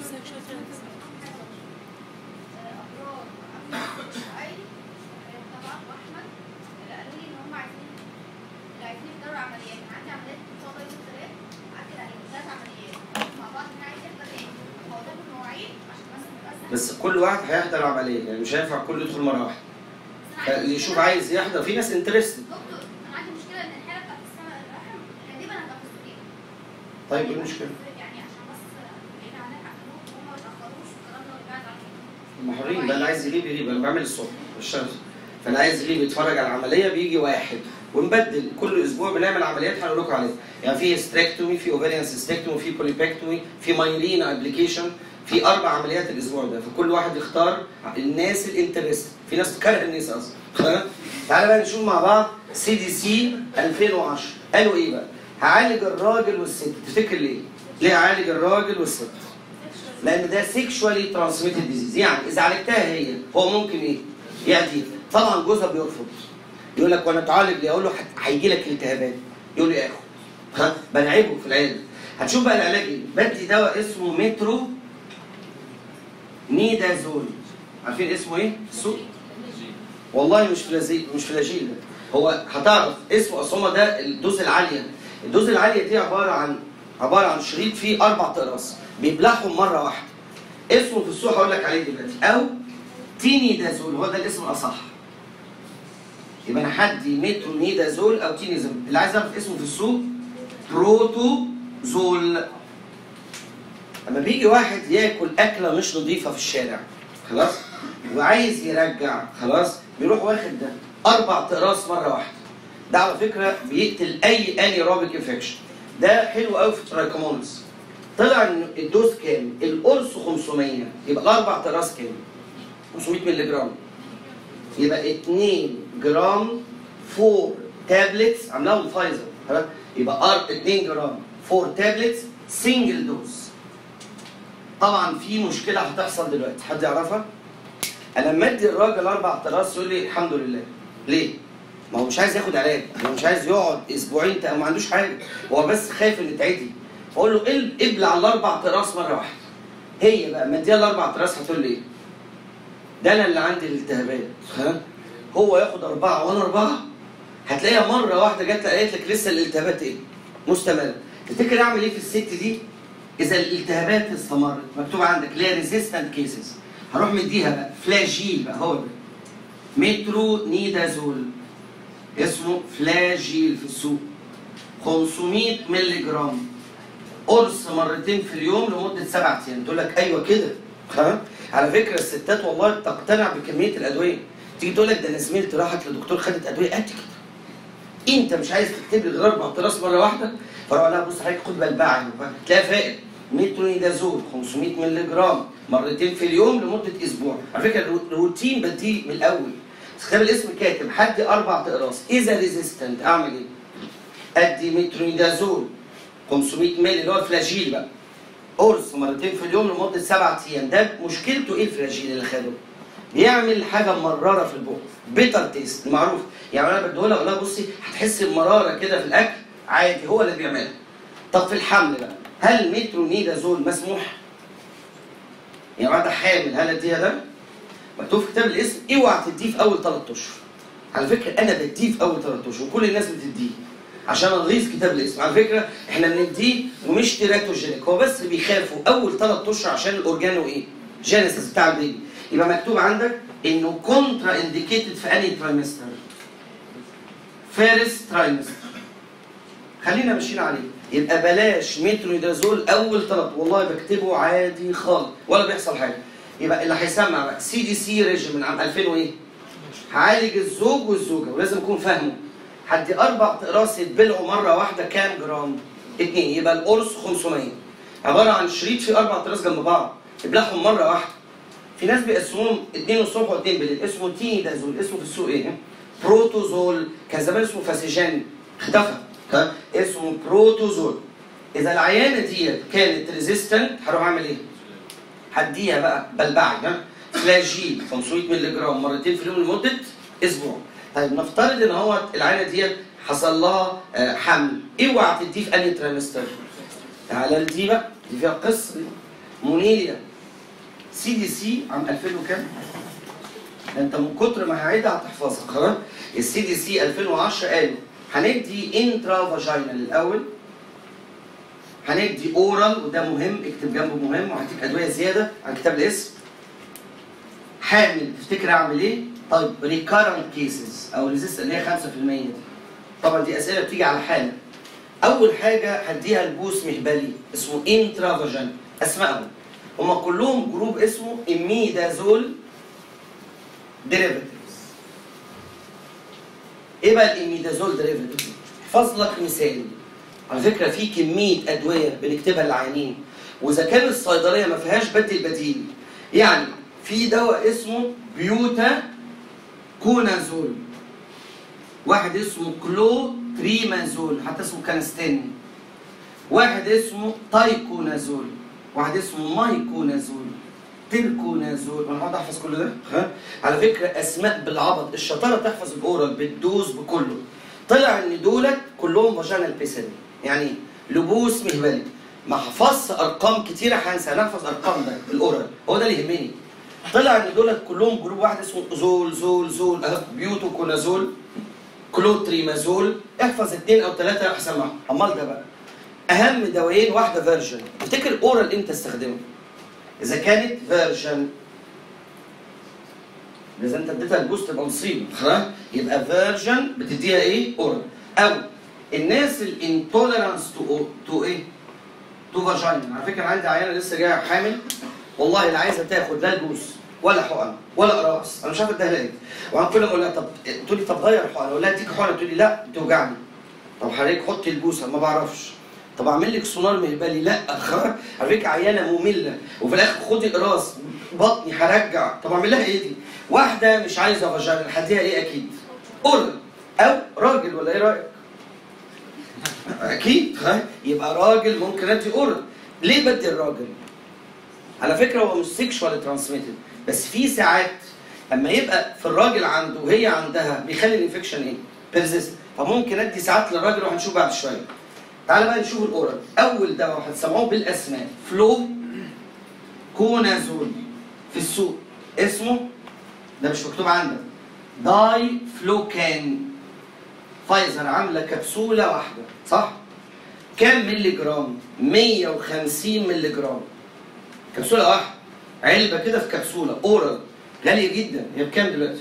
بس كل واحد هيحضر عمليه يعني مش هينفع كله يدخل مره واحده اللي يشوف عايز يحضر في ناس انترستد دكتور انا عندي مشكله ان الحاله بتاعت السمع الرحم غالبا هتبقى في السوريين طيب ايه المشكله؟ يعني عشان بس بعيد عن الحقنوك وهم ما يتاخروش والكلام ده ويبعد عليهم هم حرين ده اللي عايز يغيب يغيب انا بعمل الصبح الشمس فاللي عايز يغيب يتفرج على العمليه بيجي واحد ونبدل كل اسبوع بنعمل عمليات هنقول لكم عليها يعني في هيستريكتومي في اوفيريان سيستكتومي في بوليبكتومي في مايلين ابلكيشن في اربع عمليات الاسبوع ده فكل واحد يختار الناس الانترست في ناس بتكره الناس اصلا خلاص؟ تعالى بقى نشوف مع بعض سي دي سي 2010 قالوا ايه بقى؟ هعالج الراجل والست تفتكر ليه؟ ليه هعالج الراجل والست؟ لان ده سيكشوالي ترانسميتد ديزيز يعني اذا عالجتها هي هو ممكن ايه؟ يعدي طبعا جوزها بيرفض يقول لك وانا اتعالج ليه؟ اقول له هيجي لك التهابات يقول لي يا اخو ها بلعبه في العياده هتشوف بقى العلاج ايه؟ بدي دواء اسمه مترو نيدازول عارفين اسمه ايه؟ في السوق؟ والله مش فلازيل مش فلاجيل ده هو هتعرف اسمه اصل هو ده الدوز العاليه الدوز العاليه دي عباره عن عباره عن شريط فيه اربع اقراص بيبلعهم مره واحده اسمه في السوق هقول لك عليه دلوقتي او تينيدازول هو ده الاسم الاصح يبقى انا هدي مترونيدازول او تينيدازول اللي عايز يعرف اسمه في السوق بروتوزول لما بيجي واحد ياكل اكله مش نظيفه في الشارع خلاص وعايز يرجع خلاص بيروح واخد ده اربع اقراص مره واحده ده على فكره بيقتل اي اني روبيك انفكشن ده حلو قوي في الترايكومونس طلع ان الدوز كام؟ القرص 500 يبقى الاربع اقراص كام؟ 500 مللي جرام يبقى 2 جرام 4 تابلتس عاملاهم فايزر خلاص يبقى ار 2 جرام 4 تابلتس سنجل دوز طبعا في مشكله هتحصل دلوقتي حد يعرفها؟ انا لما ادي الراجل اربع اقراص يقول لي الحمد لله ليه؟ ما هو مش عايز ياخد علاج هو مش عايز يقعد اسبوعين تا- ما عندوش حاجه هو بس خايف ان تعدي فاقول له قل- ابلع الاربع اقراص مره واحده هي بقى ما اديها الاربع اقراص هتقول لي ايه؟ ده انا اللي عندي الالتهابات ها؟ هو ياخد اربعه وانا اربعه هتلاقيها مره واحده جت قالت لك لسه الالتهابات ايه؟ مستمره تفتكر اعمل ايه في الست دي؟ اذا الالتهابات استمرت مكتوب عندك اللي هي ريزيستنت كيسز هروح مديها بقى فلاجيل بقى هو ده مترو نيدازول اسمه فلاجيل في السوق 500 مللي جرام قرص مرتين في اليوم لمده سبع ايام تقول لك ايوه كده ها على فكره الستات والله بتقتنع بكميه الادويه تيجي تقول لك ده انا زميلتي راحت لدكتور خدت ادويه قد كده انت مش عايز تكتب لي غير اربع اقراص مره واحده فاروح لها بص حضرتك خد بلبعي تلاقيها فائق مترونيدازول 500 مللي جرام مرتين في اليوم لمده اسبوع على فكره الرو- الروتين بديه من الاول بس خلي الاسم كاتب حدي اربع اقراص اذا ريزيستنت اعمل ايه؟ ادي مترونيدازول 500 مللي اللي هو الفلاجيل بقى قرص مرتين في اليوم لمده سبع ايام ده مشكلته ايه الفلاجيل اللي خده؟ بيعمل حاجه مرره في البق بيتر تيست معروف يعني انا بديه لها اقول لها بصي هتحسي بمراره كده في الاكل عادي هو اللي بيعملها طب في الحمل بقى هل مترونيدازول مسموح؟ يعني واحده حامل هل اديها ده؟ مكتوب في كتاب الاسم اوعى تديه في اول ثلاث اشهر على فكره انا بديه في اول ثلاث اشهر وكل الناس بتديه عشان اغيظ كتاب الاسم على فكره احنا بنديه ومش تيراتوجينيك هو بس بيخافوا اول ثلاث اشهر عشان الاورجانو ايه؟ جينيسيس بتاع البيبي يبقى مكتوب عندك انه كونترا انديكيتد في انهي ترايمستر؟ فيرست ترايمستر خلينا ماشيين عليه يبقى بلاش مترونيدازول اول طلب والله بكتبه عادي خالص ولا بيحصل حاجه يبقى اللي هيسمع بقى سي دي سي ريجيم من عام 2000 وايه هعالج الزوج والزوجه ولازم يكون فاهمه هدي اربع اقراص يتبلعوا مره واحده كام جرام؟ اتنين يبقى القرص 500 عباره عن شريط فيه اربع اقراص جنب بعض يبلعهم مره واحده في ناس بيقسموهم اتنين الصبح واتنين بالليل اسمه تينيدازول اسمه في السوق ايه؟ بروتوزول كان زمان اسمه فاسيجان اختفى ها؟ اسمه بروتوزول اذا العيانه ديت كانت ريزيستنت هروح اعمل ايه؟ هديها بقى بلبعي ها فلاجيل 500 مللي جرام مرتين في اليوم لمده اسبوع طيب نفترض ان هو العينه ديت حصل لها آه، حمل اوعى تديه في انهي تريمستر تعالى لدي بقى دي فيها قصه دي. مونيليا سي دي سي عام 2000 وكام؟ ده انت من كتر ما هعيدها هتحفظها خلاص السي دي سي 2010 قالوا هندي انترا فاجينال الاول هندي اورال وده مهم اكتب جنبه مهم وهديك ادويه زياده عن كتاب الاسم حامل تفتكر اعمل ايه؟ طيب ريكارنت كيسز او ريزيست اللي هي 5% دي طبعا دي اسئله بتيجي على حاله اول حاجه هديها البوس مهبلي اسمه انترا فاجينال اسمائهم هما كلهم جروب اسمه اميدازول ديريفاتيفز ايه بقى الاميدازول ديريفاتيفز احفظ لك مثال على فكره في كميه ادويه بنكتبها للعيانين واذا كان الصيدليه ما فيهاش بديل بديل يعني في دواء اسمه بيوتا كونازول واحد اسمه كلو تريمازول حتى اسمه كانستين واحد اسمه تايكونازول واحد اسمه مايكونازول تيركونازول انا هقعد احفظ كل ده ها على فكره اسماء بالعبط الشطاره تحفظ الاورال بالدوز بكله طلع ان دولت كلهم فاجينال بيسل يعني لبوس مهبلي ما حفظش ارقام كتيره هنسى انا احفظ ارقام ده الاورال هو ده اللي يهمني طلع ان دولت كلهم جروب واحد اسمه زول زول زول اهو بيوتوكونازول كلوتريمازول احفظ اثنين او ثلاثه احسن معهم امال ده بقى اهم دوايين واحده فيرجن تفتكر اورال امتى استخدمه اذا كانت فيرجن اذا انت اديتها البوست تبقى مصيبه خلاص يبقى فيرجن بتديها ايه اورال او الناس الانتوليرانس تو تو ايه تو فاجينا على فكره عندي عيانه لسه جايه حامل والله لا عايزه تاخد لا جوز ولا حقن ولا قراص انا مش عارف اديها لها ايه وعن كل ما اقول لها طب تقول لي طب غير حقن اقول لها اديك حقنه تقول لي لا بتوجعني طب حضرتك حطي البوسه ما بعرفش طب اعمل لك سونار مهبلي لا خلاص على فكره عيانه ممله وفي الاخر خدي قراص بطني هرجع طب اعمل لها ايه دي؟ واحده مش عايزه فاجينا هديها ايه اكيد؟ اورال او راجل ولا ايه رايك؟ اكيد ها يبقى راجل ممكن ادي اورال ليه بدي الراجل؟ على فكره هو مش سيكشوال ترانسميتد بس في ساعات اما يبقى في الراجل عنده وهي عندها بيخلي الانفكشن ايه؟ بيرزيست فممكن ادي ساعات للراجل وهنشوف بعد شويه. تعالى بقى نشوف الاورال اول دواء هتسمعوه بالاسماء فلو كونازول في السوق اسمه ده مش مكتوب عندك داي فلوكان فايزر عامله كبسوله واحده صح؟ كام مللي جرام؟ 150 مللي جرام كبسوله واحده علبه كده في كبسوله اورال غاليه جدا هي بكام دلوقتي؟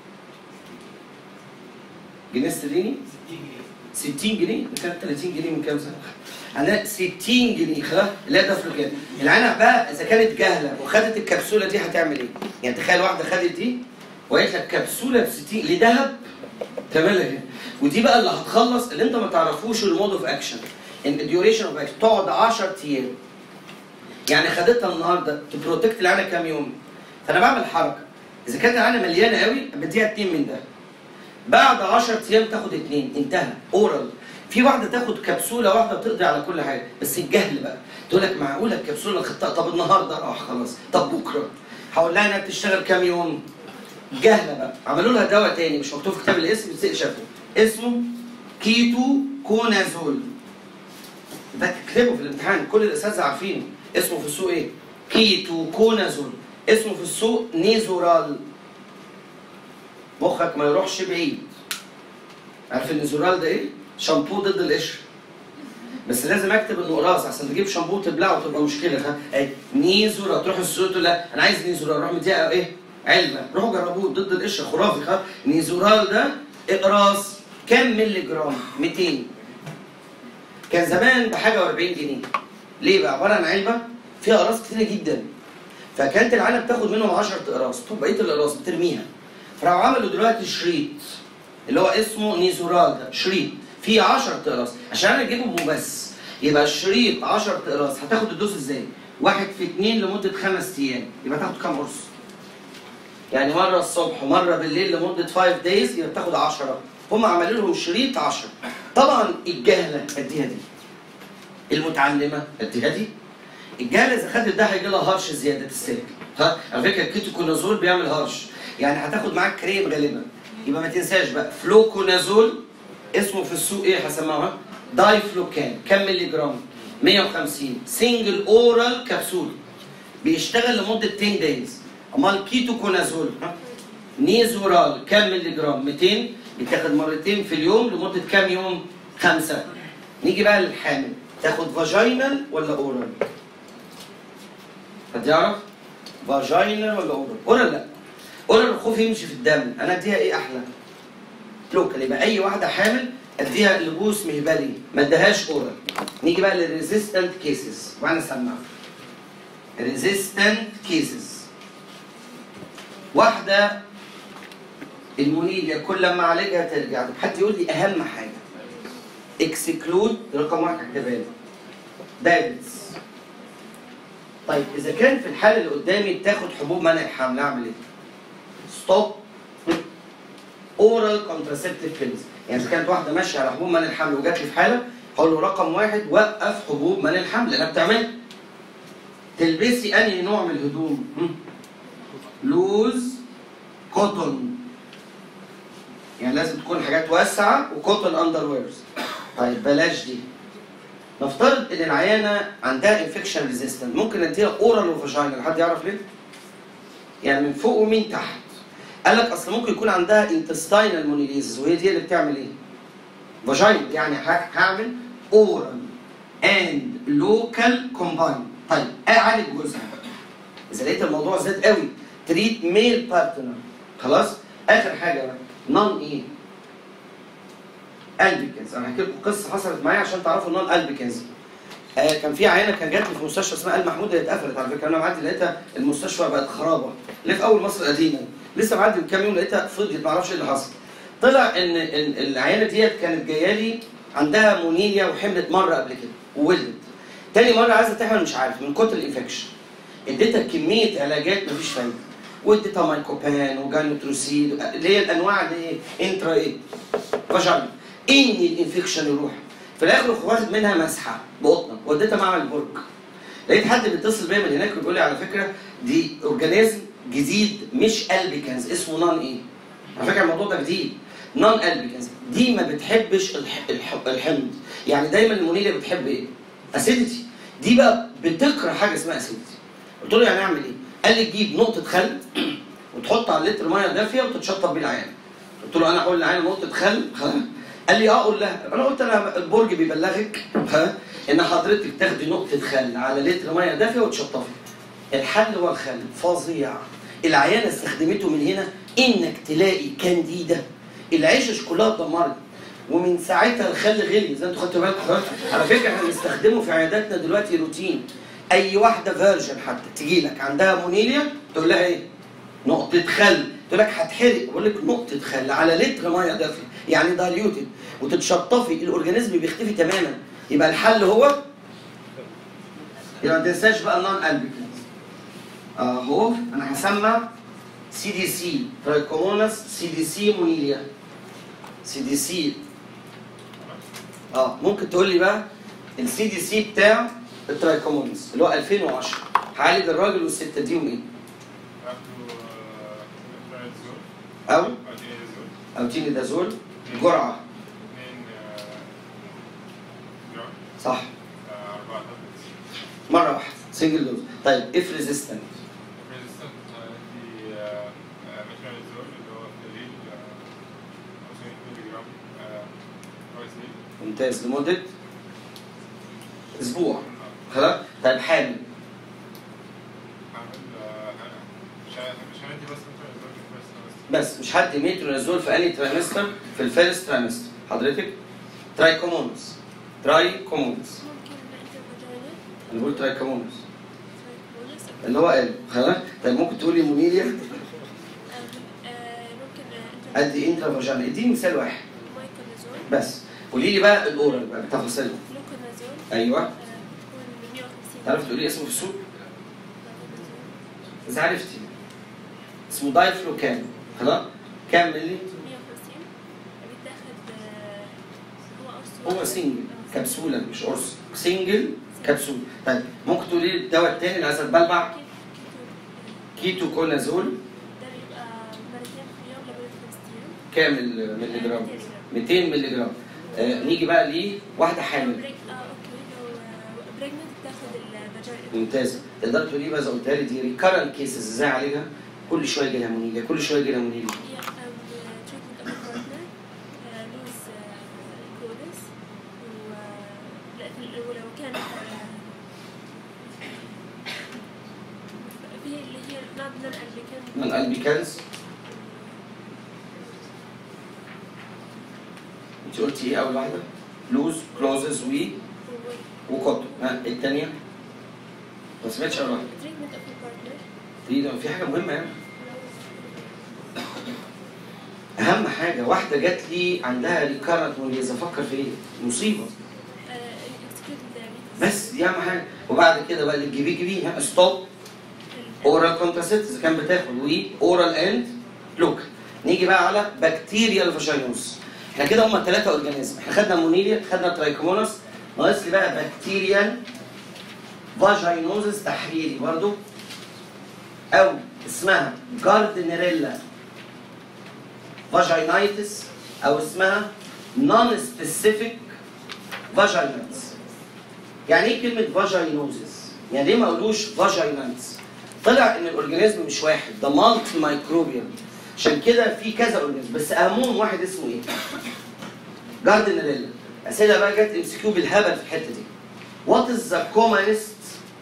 جنيه استرليني؟ 60 جنيه ده كانت 30 جنيه من كام سنه انا 60 جنيه خلاص لا ده فلوكان العنب بقى اذا كانت جاهله وخدت الكبسوله دي هتعمل ايه؟ يعني تخيل واحده خدت دي وقالت لك كبسوله ب 60 لذهب تعملها ايه؟ ودي بقى اللي هتخلص اللي انت ما تعرفوش المود اوف اكشن ان الديوريشن اوف اكشن تقعد 10 ايام يعني خدتها النهارده تبروتكت العينه كام يوم فانا بعمل حركه اذا كانت العينه مليانه قوي بديها اتنين من ده بعد 10 ايام تاخد اتنين انتهى اورال في واحده تاخد كبسوله واحده وتقضي على كل حاجه بس الجهل بقى تقول لك معقوله الكبسوله اللي خدتها طب النهارده راح خلاص طب بكره هقول لها انها بتشتغل كام يوم جهله بقى عملوا لها دواء تاني مش مكتوب في كتاب الاسم بس شافه اسمه كيتو كونازول ده تكتبه في الامتحان كل الاساتذه عارفينه اسمه في السوق ايه كيتو كونازول اسمه في السوق نيزورال مخك ما يروحش بعيد عارف النيزورال ده ايه شامبو ضد القشر بس لازم اكتب انه قراص عشان تجيب شامبو تبلعه تبقى مشكله ها ايه نيزورا تروح السوق تقول لا انا عايز نيزورا روح مديها ايه علبه روحوا جربوه ضد القشره خرافي ها نيزورال ده اقراص كام ملي جرام 200 كان زمان بحاجه و40 جنيه ليه بقى عباره عن علبه فيها اقراص كتيره جدا فكانت العالم بتاخد منهم 10 اقراص طب بقيه الاقراص بترميها فراحوا عملوا دلوقتي شريط اللي هو اسمه نيزورال ده شريط فيه 10 اقراص عشان انا اجيبهم بس يبقى الشريط 10 اقراص هتاخد الدوز ازاي؟ واحد في اتنين لمده خمس ايام يبقى تاخد كام قرص؟ يعني مره الصبح ومره بالليل لمده 5 دايز يبقى بتاخد 10 هم عملوا لهم شريط 10 طبعا الجهله اديها دي المتعلمه اديها دي الجهله اذا خدت ده هيجي لها هرش زياده تستاهل ها على فكره الكيتوكونازول بيعمل هرش يعني هتاخد معاك كريم غالبا يبقى ما تنساش بقى فلوكونازول اسمه في السوق ايه هسموها دايفلوكان كم ملي جرام 150 سنجل اورال كبسول بيشتغل لمده 10 دايز امال كيتوكونازول ها نيزورال كم ملي جرام 200 بيتاخد مرتين في اليوم لمده كام يوم خمسه نيجي بقى للحامل تاخد فاجينال ولا اورال حد يعرف فاجينال ولا اورال اورال لا اورال الخوف يمشي في الدم انا اديها ايه احلى لوكال يبقى اي واحده حامل اديها لبوس مهبلي ما اديهاش اورال نيجي بقى للريزيستنت كيسز وانا اسمع ريزيستنت كيسز واحده المونيليا كل لما اعالجها ترجع طب حد يقول لي اهم حاجه اكسكلود رقم واحد اكتبها لي دايبتس طيب اذا كان في الحاله اللي قدامي بتاخد حبوب منع الحمل اعمل ايه؟ ستوب اورال كونتراسبتيف بيلز يعني اذا كانت واحده ماشيه على حبوب منع الحمل وجات لي في حاله هقول له رقم واحد وقف حبوب منع الحمل انا بتعمل تلبسي انهي نوع من الهدوم؟ هم؟ لوز كوتون يعني لازم تكون حاجات واسعه وكوتون اندر ويرز طيب بلاش دي نفترض ان العيانه عندها انفكشن ريزيستنت ممكن اديها اورال وفاجينال حد يعرف ليه؟ يعني من فوق ومن تحت قال لك اصل ممكن يكون عندها انتستاينال مونيليزز وهي دي اللي بتعمل ايه؟ فاجينال يعني ه- هعمل اورال اند لوكال كومباين طيب اعالج جوزها اذا لقيت الموضوع زاد قوي تريت ميل بارتنر خلاص اخر حاجه بقى نون ايه البيكنز انا هحكي لكم قصه حصلت معايا عشان تعرفوا نون البيكنز آه كان في عيانه كان جات لي في مستشفى اسمها ال محمود هي اتقفلت على فكره انا معدي لقيتها المستشفى بقت خرابه اللي في اول مصر القديمه لسه معدي من كام يوم لقيتها فضيت ما اعرفش ايه اللي حصل طلع ان إن العيانه ديت كانت جايه لي عندها مونيليا وحملت مره قبل كده وولدت تاني مره عايزه تحمل مش عارف من كتر الانفكشن اديتها كميه علاجات مفيش فايده واديتها مايكوبان وجانوتروسيد اللي هي الانواع اللي هي انترا ايه فاجينا ان الانفكشن يروح في الاخر رحت واخد منها مسحه بقطنه وديتها معمل برج لقيت حد بيتصل بيا من هناك وبيقول لي على فكره دي اورجانيزم جديد مش البيكنز اسمه نون ايه على فكره الموضوع ده جديد نون البيكنز دي ما بتحبش الح... الح... الحمض يعني دايما المونيليا بتحب ايه اسيديتي دي بقى بتكره حاجه اسمها اسيديتي قلت له يعني اعمل ايه قال لي تجيب نقطه خل وتحط على لتر ميه دافيه وتتشطب بيه العيان قلت له انا اقول للعيان نقطه خل قال لي اه اقول لها انا قلت انا البرج بيبلغك ها ان حضرتك تاخدي نقطه خل على لتر ميه دافيه وتشطفي الحل هو الخل فظيع العيانه استخدمته من هنا انك تلاقي كانديدا العيشش كلها اتدمرت ومن ساعتها الخل غلي زي انتوا خدتوا بالكم ها؟ على فكره احنا بنستخدمه في عياداتنا دلوقتي روتين اي واحده فيرجن حتى تجي لك عندها مونيليا تقول لها ايه؟ نقطة خل تقول لك هتحرق بقول لك نقطة خل على لتر مية دافية يعني دايليوتد وتتشطفي الاورجانيزم بيختفي تماما يبقى الحل هو يبقى ما تنساش بقى النون البيكنز اهو انا هسمع سي دي سي ترايكوموناس سي دي سي مونيليا سي دي سي اه ممكن تقول لي بقى السي دي سي بتاع الترايكوموناس اللي هو 2010 هعالج الراجل والست اديهم ايه؟ او او تينيدازول جرعه صح مره واحده سنجل دوز طيب اف ريزيستنت ممتاز لمده اسبوع خلاص طيب حامل بس مش هدي ميترونازول في انهي ترايمستر في الفيرست ترايمستر حضرتك ترايكومونس ترايكومونس ممكن انترفاجينال انا بقول ترايكومونس ترايكولس اللي هو قال خلاص طيب ممكن تقولي مونيليا ممكن قد ايه انترافاجينال اديني مثال واحد مايكونازول بس قولي لي بقى الاورال بقى بتفاصيلها فلوكونازول ايوه قول 150 تعرف تقولي اسمه في السوق اذا عرفتي اسمه دايفلو كام خلاص كام ملي 150 بيتاخد آه، هو قرص هو سنجل كبسوله مش قرص سنجل كبسول طيب ممكن تقولي لي الدواء التاني اللي عايز اتبلبع كيتو كونازول ده بيبقى مرتين في اليوم لمدة خمس أيام كام الملي جرام 200 ملي جرام آه نيجي بقى لواحده حامل بريك اه اوكي لو بريجننت بتاخد الفاجينا ممتازه تقدر تقولي بقى زي قلتها لي دي ريكارنت كيسز ازاي اعالجها كل شويه يجي لها مونيليا كل شويه يجي لها مونيليا هي تريتمنت اوف بارتنر لوز كودس ولو كان آه، في اللي هي نون نون امريكان من البيكانز انت قلتي ايه اول واحده؟ لوز كلوزز وي وكوتو ها الثانيه ما سمعتش اول واحده تريتمنت اوف بارتنر دي ده في حاجه مهمه يعني اهم حاجه واحده جات لي عندها ريكارنت مونيليز افكر في ايه؟ مصيبه بس دي اهم حاجه وبعد كده بقى اللي تجيبيه جيبيه ها ستوب اورال كونتراسيبتيف اذا كان بتاخد وي اورال اند لوكال نيجي بقى على بكتيريال فاجينوس احنا كده هم ثلاثه اورجانيزم احنا خدنا مونيليا خدنا ترايكومونس ناقص لي بقى بكتيريال فاجينوزس تحريري برضو او اسمها جاردنريلا فاجينايتس او اسمها نون سبيسيفيك فاجينايتس يعني ايه كلمه فاجينوزس يعني ليه ما قالوش فاجينايتس طلع ان الاورجانيزم مش واحد ده مالتي مايكروبيال عشان كده في كذا اورجانيزم بس اهمهم واحد اسمه ايه جاردنريلا اسئله بقى جت ام سي كيو بالهبل في الحته دي وات از ذا كومنست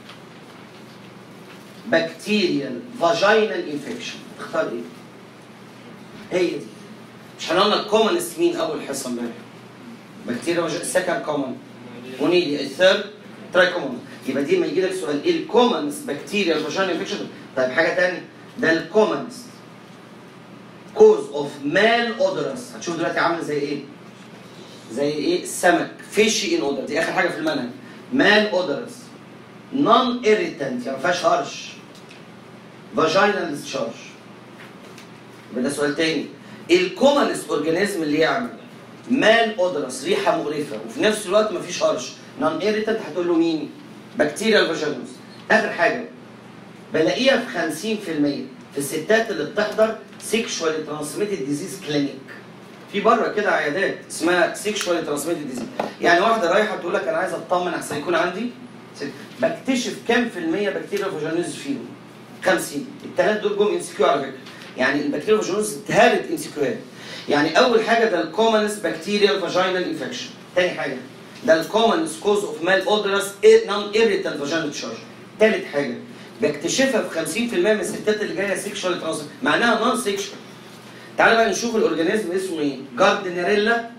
بكتيريال فاجينال انفكشن تختار ايه هي دي مش هنقول لك كومنست مين اول حصه امبارح بكتيريا سكند كومن مونيليا الثيرد ترايكومون يبقى دي ما يجي لك سؤال ايه الكومنس بكتيريا فاجينال انفكشن طيب حاجه ثانيه ده الكومنس كوز اوف مال اودرس هتشوف دلوقتي عامله زي ايه زي ايه السمك فيشي ان اودر دي اخر حاجه في المنهج مال اودرس نون ايريتنت يعني ما فيهاش هرش فاجينال ديسشارج يبقى ده سؤال تاني الكومنس اورجانيزم اللي يعمل مال اودرس ريحه مقرفه وفي نفس الوقت ما فيش هرش نون ايريتنت هتقول له مين؟ بكتيريا فاجينوس اخر حاجه بلاقيها في 50% في الستات اللي بتحضر سيكشوالي ترانسميتد ديزيز كلينيك في بره كده عيادات اسمها سيكشوالي ترانسميتد ديزيز يعني واحده رايحه تقول لك انا عايزه اطمن احسن يكون عندي ست. بكتشف كام في المية بكتيريا فاجينوز فيهم 50 الثلاث دول جم انسكيو على فكره يعني البكتيريا فاجينوز اتهالت انسكيوهات يعني اول حاجه ده الكومنس بكتيريال فاجينال انفكشن تاني حاجه ده الكومنس كوز اوف مال اودرس نون ايريتال فاجينال تشارج تالت حاجه بكتشفها في 50% من الستات اللي جايه سيكشوال ترانس معناها نون سيكشوال تعالى بقى نشوف الاورجانيزم اسمه ايه جاردنريلا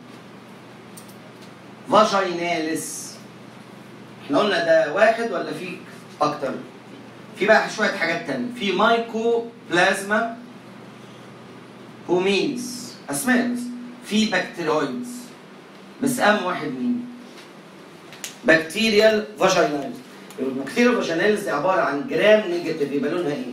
فاجيناليس احنا قلنا ده واحد ولا في اكتر في بقى شويه حاجات تانية في مايكو بلازما هومينز اسماء بس في بكتيرويدز بس اهم واحد مين بكتيريال فاجيناليس البكتيريا فاجيناليس دي عباره عن جرام نيجاتيف يبقى لونها ايه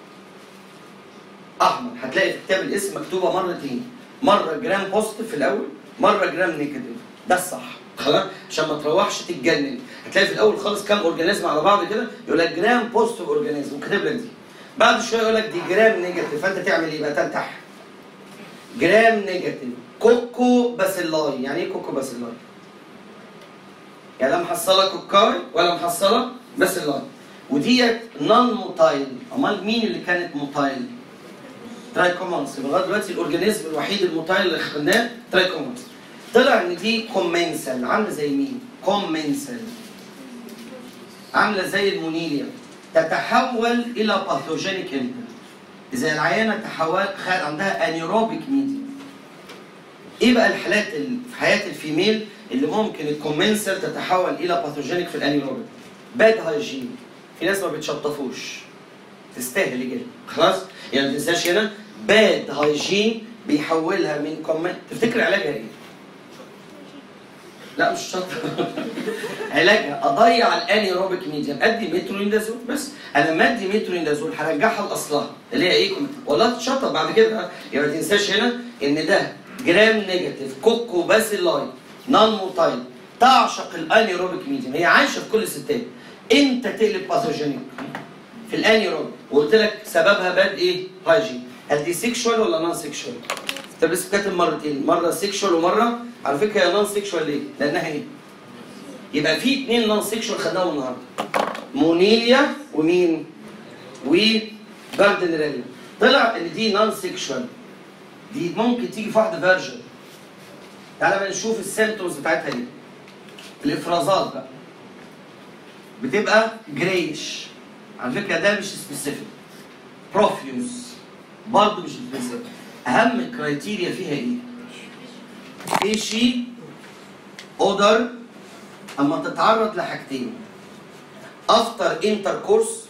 احمر هتلاقي في كتاب الاسم مكتوبه مرتين مره جرام بوزيتيف في الاول مره جرام نيجاتيف ده الصح خلاص عشان ما تروحش تتجنن هتلاقي في الاول خالص كام اورجانيزم على بعض كده يقول لك جرام بوزيتيف اورجانيزم وكاتب لك دي بعد شويه يقول لك دي جرام نيجاتيف فانت تعمل ايه بقى تنتح جرام نيجاتيف كوكو باسيلاي يعني ايه كوكو باسيلاي يعني لا محصله كوكاي ولا محصله باسيلاي وديت نون موتايل امال مين اللي كانت موتايل ترايكومونس لغايه دلوقتي الاورجانيزم الوحيد الموتايل اللي خدناه ترايكومونس طلع ان دي كومنسل عامله زي مين كومنسل عامله زي المونيليا تتحول الى باثوجينيك امتى اذا العيانه تحول خد عندها انيروبيك ميديا ايه بقى الحالات اللي في حياه الفيميل اللي ممكن الكومنسر تتحول الى باثوجينيك في الانيروبيك باد هايجين في ناس ما بتشطفوش تستاهل يجي خلاص يعني ما تنساش هنا باد هايجين بيحولها من كومنت تفتكر علاجها ايه؟ لا مش شاطر علاجها اضيع الانيروبيك ميديم ادي مترونيدازول بس انا لما ادي مترونيدازول هرجعها لاصلها اللي هي ايه والله تشطب بعد كده يبقى ما تنساش هنا ان ده جرام نيجاتيف كوكو باسيلاي نون موتايل تعشق الانيروبيك ميديم هي عايشه في كل الستات انت تقلب باثوجينيك في الانيروبيك وقلت لك سببها باد ايه؟ هايجين هل دي سيكشوال ولا نون سيكشوال؟ طب لسه كاتب مرتين مره سيكشوال ومره على فكره هي نون سيكشوال ليه؟ لانها ايه؟ يبقى في اثنين نون سيكشوال خدناهم النهارده مونيليا ومين؟ وجاردنريلا طلع ان دي نون سيكشوال دي ممكن تيجي في واحده فيرجن تعالى بقى نشوف السيمتومز بتاعتها ايه الافرازات بقى بتبقى جريش على فكره ده مش سبيسيفيك بروفيوز برضه مش سبيسيفيك اهم كرايتيريا فيها ايه؟ فيشي اودر اما تتعرض لحاجتين افتر انتركورس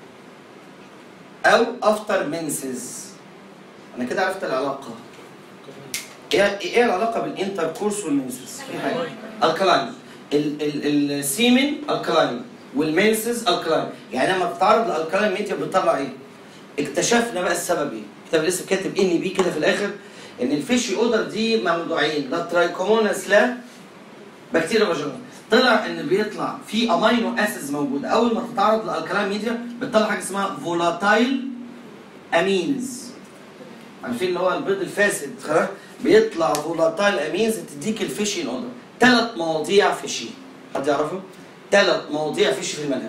او افتر منسز انا كده عرفت العلاقه ايه ايه العلاقه بالانتركورس والمنسز؟ في حاجه الكلاين ال- ال- السيمن الكلاين والمنسز الكلاين يعني لما بتتعرض للكلاين ميديا بتطلع ايه؟ اكتشفنا بقى السبب ايه؟ كتاب لسه كاتب ان بي كده في الاخر ان الفيشي اودر دي موضوعين لا ترايكوموناس لا بكتيريا فاجينا طلع ان بيطلع في امينو اسيدز موجوده اول ما تتعرض للكلام ميديا بتطلع حاجه اسمها فولاتايل امينز عارفين اللي هو البيض الفاسد خلاص بيطلع فولاتايل امينز تديك الفيشي اودر ثلاث مواضيع فيشي حد يعرفه؟ ثلاث مواضيع فيشي في المنهج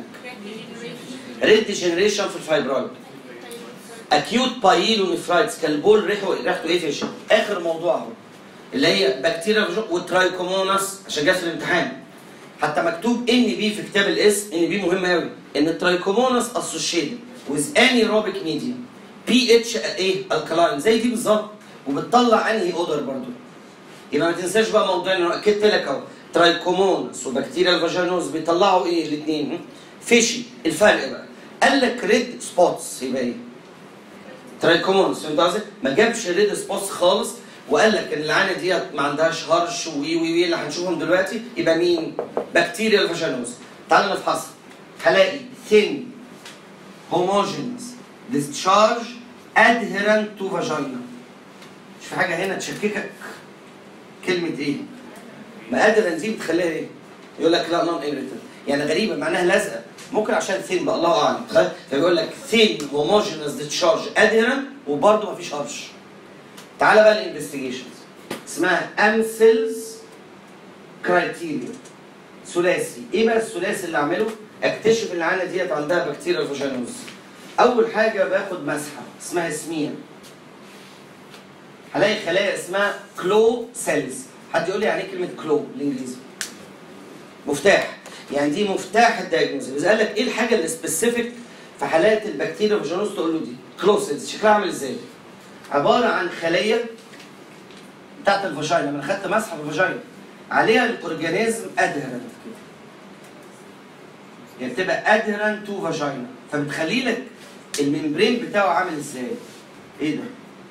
ريد ديجنريشن في الفايبرويد اكيوت بايلونيفرايتس كالبول ريحه ريحته ايه فيشن اخر موضوع اهو اللي هي بكتيريا فيجو- والترايكوموناس عشان جت في الامتحان حتى مكتوب ان بي في كتاب الاس ان بي مهم قوي ان الترايكوموناس اسوشيتد ويز انيروبيك ميديم بي اتش ايه الكلاين زي دي بالظبط وبتطلع انهي اودر برضو يبقى ما تنساش بقى موضوع انه اكدت لك اهو ترايكوموناس وبكتيريا الفاجينوز بيطلعوا ايه الاثنين فيشي الفرق بقى قال لك ريد سبوتس يبقى ايه ترايكومونس فهمت قصدي؟ ما جابش ريد سبوتس خالص وقال لك ان العانه ديت ما عندهاش هرش وي وي وي اللي هنشوفهم دلوقتي يبقى مين؟ بكتيريا الفاجينوز تعال نفحصها هلاقي ثين homogeneous discharge adherent to vagina مش في حاجه هنا تشككك كلمه ايه؟ ما adherent دي بتخليها ايه؟ يقول لك لا نون irritant يعني غريبه معناها لازقه ممكن عشان ثين بقى الله اعلم خ- فبيقول لك ثين homogeneous discharge adherent وبرده مفيش هرش تعالى بقى الانفستيجيشنز اسمها امسلز كرايتيريا ثلاثي ايه بقى الثلاثي اللي اعمله اكتشف ان العانه ديت عندها بكتيريا فاجينوز اول حاجه باخد مسحه اسمها سمير هلاقي خلايا اسمها كلو سيلز حد يقول لي يعني ايه كلمه كلو بالانجليزي مفتاح يعني دي مفتاح الدايجنوز بس قال لك ايه الحاجه اللي سبيسيفيك في حالات البكتيريا فاجينوز تقول له دي كلو سيلز شكلها عامل ازاي عباره عن خليه بتاعت الفاجينا انا خدت مسحه في الفاجينا عليها الاورجانيزم ادهرنت كده يعني بتبقى ادهرنت تو فاجينا فبتخلي لك الممبرين بتاعه عامل ازاي؟ ايه ده؟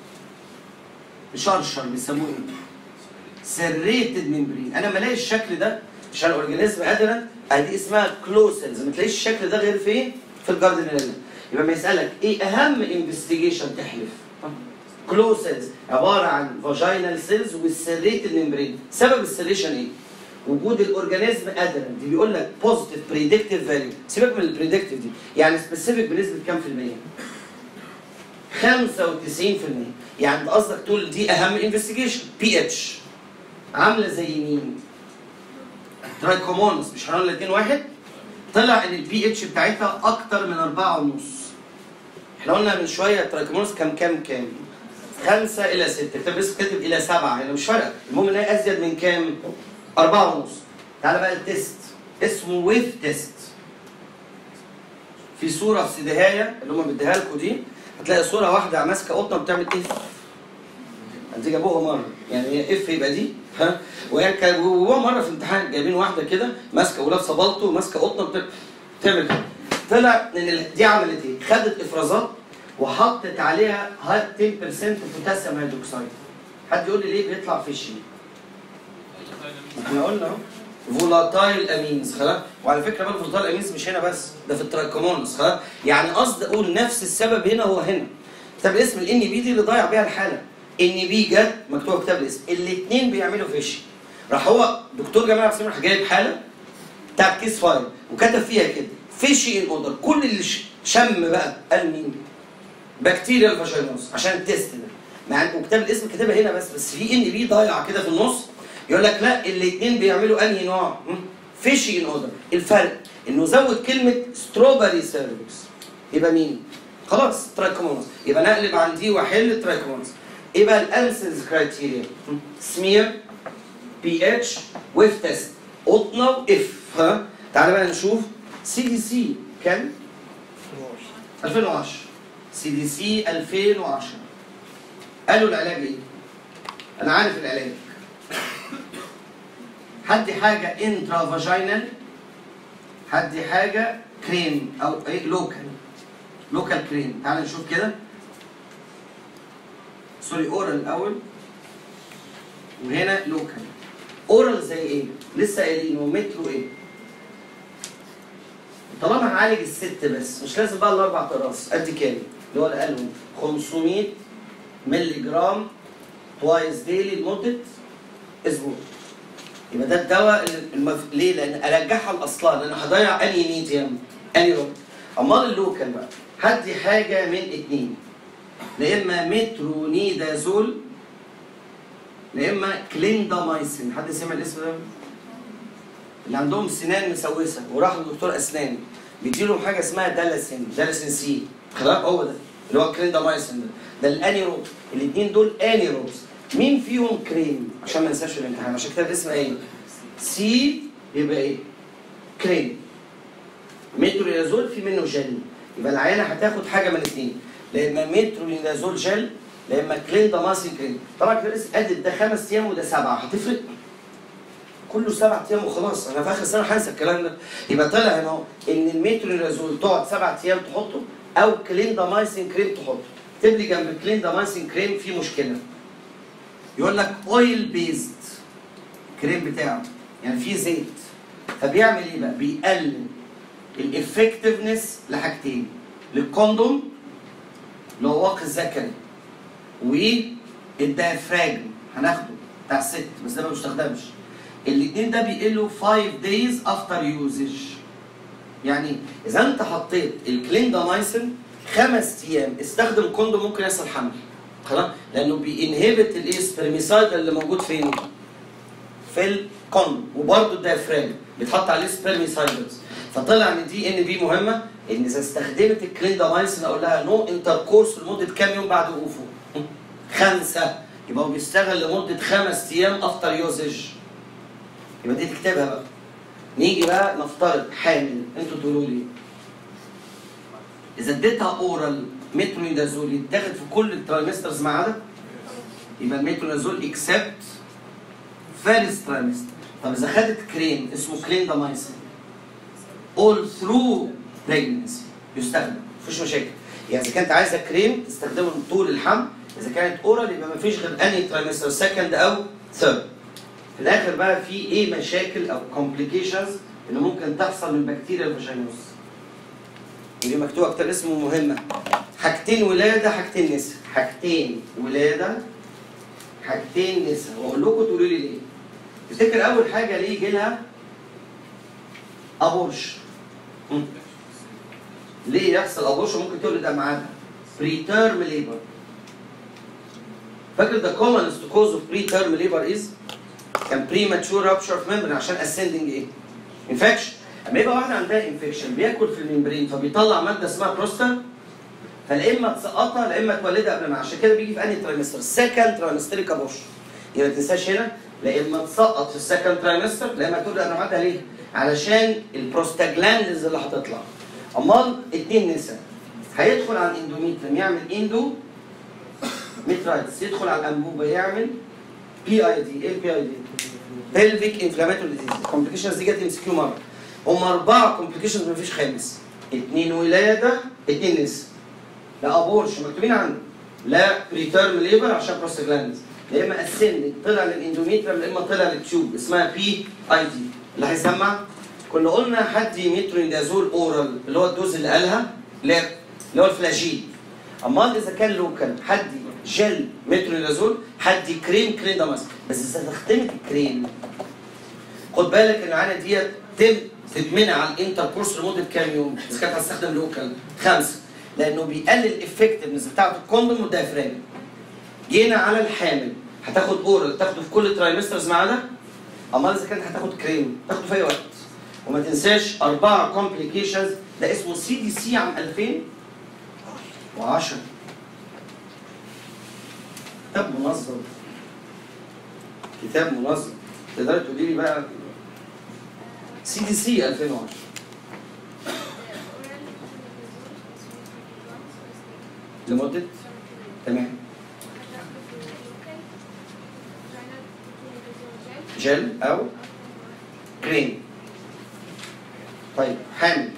شرشر بيسموه ايه؟ سريتد ممبرين انا لما الاقي الشكل ده عشان الاورجانيزم ادهرنت ادي اسمها كلوسلز ما تلاقيش الشكل ده غير فين؟ في الجاردنيلا يبقى ما يسالك ايه اهم انفستيجيشن تحلف؟ كلوسلز عباره عن فاجينال سيلز والسريتد ممبرين سبب السريشن ايه؟ وجود الاورجانيزم ادرنت دي بيقول لك بوزيتيف بريدكتيف فاليو سيبك من البريدكتيف دي يعني سبيسيفيك بنسبه كام في المية؟ 95% يعني انت قصدك تقول دي اهم انفستيجيشن بي اتش عامله زي مين؟ ترايكومونس مش هنقول الاثنين واحد طلع ان البي اتش بتاعتها اكتر من أربعة ونص احنا قلنا من شويه ترايكومونس كام كام كام؟ خمسة إلى ستة كتاب لسه كاتب إلى سبعة يعني مش فارقة المهم إن هي أزيد من كام؟ أربعة ونص تعالى بقى التيست اسمه ويف تيست في صورة في دهاية اللي هم مديها لكم دي هتلاقي صورة واحدة ماسكة قطة بتعمل اف انت جابوها مرة يعني هي اف يبقى دي ها وهي كان وهو مره في امتحان جايبين واحده كده ماسكه ولابسه بالطو وماسكه قطنه بت- بتعمل كده طلع ان ال- دي عملت ايه؟ خدت افرازات وحطت عليها هاد 10% بوتاسيوم هيدروكسيد حد يقول لي ليه بيطلع فيشي؟ احنا قلنا اهو فولاتايل امينز خلاص وعلى فكره بقى الفولاتايل امينز مش هنا بس ده في الترايكومونس خلاص يعني قصد اقول نفس السبب هنا هو هنا كتاب الاسم الان بي دي اللي ضيع بيها الحاله ان بي جت مكتوبه كتاب الاسم الاثنين بيعملوا فيشي راح هو دكتور جمال عبد السلام راح جايب حاله بتاعت كيس فايل وكتب فيها كده فيشي ان اوردر كل اللي ش- شم بقى قال مين؟ بكتيريا الفاجينوس عشان التيست ده مع وكتاب الاسم كاتبها هنا بس بس في ان بي ضايعه كده في النص يقول لك لا الاثنين بيعملوا انهي نوع؟ فيشي ان اوردر الفرق انه زود كلمه ستروبري سيرفكس يبقى مين؟ خلاص ترايكومونس يبقى نقلب عن دي واحل ترايكومونس ايه بقى الانسنس كرايتيريا؟ سمير بي اتش ويف تيست قطنه واف ها تعالى بقى نشوف سي دي سي كام؟ 2010 سي دي سي 2010 قالوا العلاج ايه؟ انا عارف العلاج هدي حاجه انترا فاجينال هدي حاجه كريم او ايه لوكال لوكال كريم تعال نشوف كده سوري اورال الاول وهنا لوكال اورال زي ايه؟ لسه قايلين مترو ايه؟ طالما هعالج الست بس مش لازم بقى الاربع اقراص قد كام؟ اللي هو اللي قالهم 500 مللي جرام توايس ديلي لمده اسبوع يبقى ده الدواء اللي المف... ليه؟ لان ارجعها لاصلها لان هضيع انهي ميديم انهي روب امال اللوكال بقى هدي حاجه من اتنين لا اما مترونيدازول لا اما كليندامايسين حد سمع الاسم ده؟ اللي عندهم سنان مسوسه وراحوا لدكتور اسنان بيديلهم حاجه اسمها دالاسين دالاسين سي خلاص هو ده اللي هو كليندامايسين ده ده الانيروب الاثنين دول انيروبس مين فيهم كريم عشان ما ننساش الامتحان عشان كده الاسم ايه سي يبقى ايه كريم مترونيدازول في منه جل يبقى العيانه هتاخد حاجه من الاثنين لا اما مترونيدازول جل لا اما كليندامايسين كريم طبعا كده الاسم قدد ده خمس ايام وده سبعه هتفرق كله سبع ايام وخلاص انا في اخر السنه هنسى الكلام ده يبقى طلع هنا اهو ان الميترونيدازول تقعد سبع ايام تحطه او كليندامايسين كريم تحطه اكتب لي جنب الكليندامايسين كريم في مشكله يقول لك اويل بيزد كريم بتاعه يعني فيه زيت فبيعمل ايه بقى؟ بيقلل الافكتفنس لحاجتين للكوندوم اللي هو واقي الذكري والديافراجم هناخده بتاع الست بس ده ما بيستخدمش الاثنين ده بيقلوا 5 days after usage يعني اذا انت حطيت الكليندامايسين خمس ايام استخدم كوندوم ممكن يحصل حمل خلاص لانه بينهبت الايه سبرميسايد اللي موجود فين في الكوندوم وبرده الديافراجم بيتحط عليه سبرميسايدز فطلع ان دي ان بي مهمه ان اذا استخدمت الكليندامايسين اقول لها نو انتركورس لمده كام يوم بعد وقوفه خمسه يبقى هو بيشتغل لمده خمس ايام افتر يوزج يبقى دي تكتبها بقى نيجي بقى نفترض حامل انتوا تقولوا لي اذا اديتها اورال مترونيدازول يتاخد في كل الترايمسترز ما عدا يبقى المترونيدازول اكسبت فيرست ترايمستر طب اذا خدت كريم اسمه كليندامايسين اول ثرو بريجنسي يستخدم مفيش مشاكل يعني اذا كانت عايزه كريم تستخدمه طول الحمل اذا كانت اورال يبقى مفيش غير انهي ترايمستر سكند او ثيرد في الاخر بقى في ايه مشاكل او كومبليكيشنز اللي ممكن تحصل من بكتيريا الفاجينوس ودي مكتوبه كتاب اسمه مهمه حاجتين ولاده حاجتين نساء حاجتين ولاده حاجتين نساء واقول لكم تقولوا لي ليه تفتكر اول حاجه ليه يجي لها ابورش ليه يحصل ابورش ممكن تولد امعاء بري تيرم ليبر فاكر the commonest cause of preterm labor is كان premature rupture of membrane عشان ascending ايه؟ infection اما يبقى واحده عندها انفكشن بياكل في الممبرين فبيطلع ماده اسمها بروستا فلا اما تسقطها لا اما تولدها قبل ما عشان كده بيجي في انهي ترايمستر سكند ترايمستريك ابورشن يبقى ما تنساش هنا لا اما تسقط في السكند ترايمستر لا اما تولد قبل ميعادها ليه؟ علشان البروستاجلاندز اللي هتطلع امال اتنين نساء هيدخل على الاندوميتريم يعمل اندو ميترايتس يدخل على الانبوبه يعمل بي اي دي ايه البي اي دي؟ بلفيك انفلاماتوري ديزيز الكومبليكيشنز دي جت ام سي كيو مره هم اربعه كومبليكيشنز مفيش خامس اثنين ولاده اثنين نسا لا ابورش مكتوبين عندي لا بريتيرم ليبر عشان بروستاجلاندز يا اما اسندنج طلع للاندوميتريم يا اما طلع للتيوب اسمها بي اي دي اللي هيسمع كنا قلنا حد مترونيدازول اورال اللي هو الدوز اللي قالها لا اللي هو الفلاجيل امال اذا كان لوكال حد جل مترونيدازول حد كريم كريم ده ماسك بس اذا استخدمت الكريم خد بالك ان العينه ديت تم تتمنع على الانتركورس لمده كام يوم اذا كانت هتستخدم لوكال خمسه لانه بيقلل الافكتفنس بتاعت الكوندوم والدايفرام جينا على الحامل هتاخد اورال تاخده في كل ترايمسترز ما عدا امال اذا كانت هتاخد كريم تاخده في اي وقت وما تنساش اربعه كومبليكيشنز ده اسمه سي دي سي عام 2010 كتاب منظم كتاب منظم تقدري تقولي لي بقى سي دي سي 2010 لمده تمام جل او كريم طيب حامل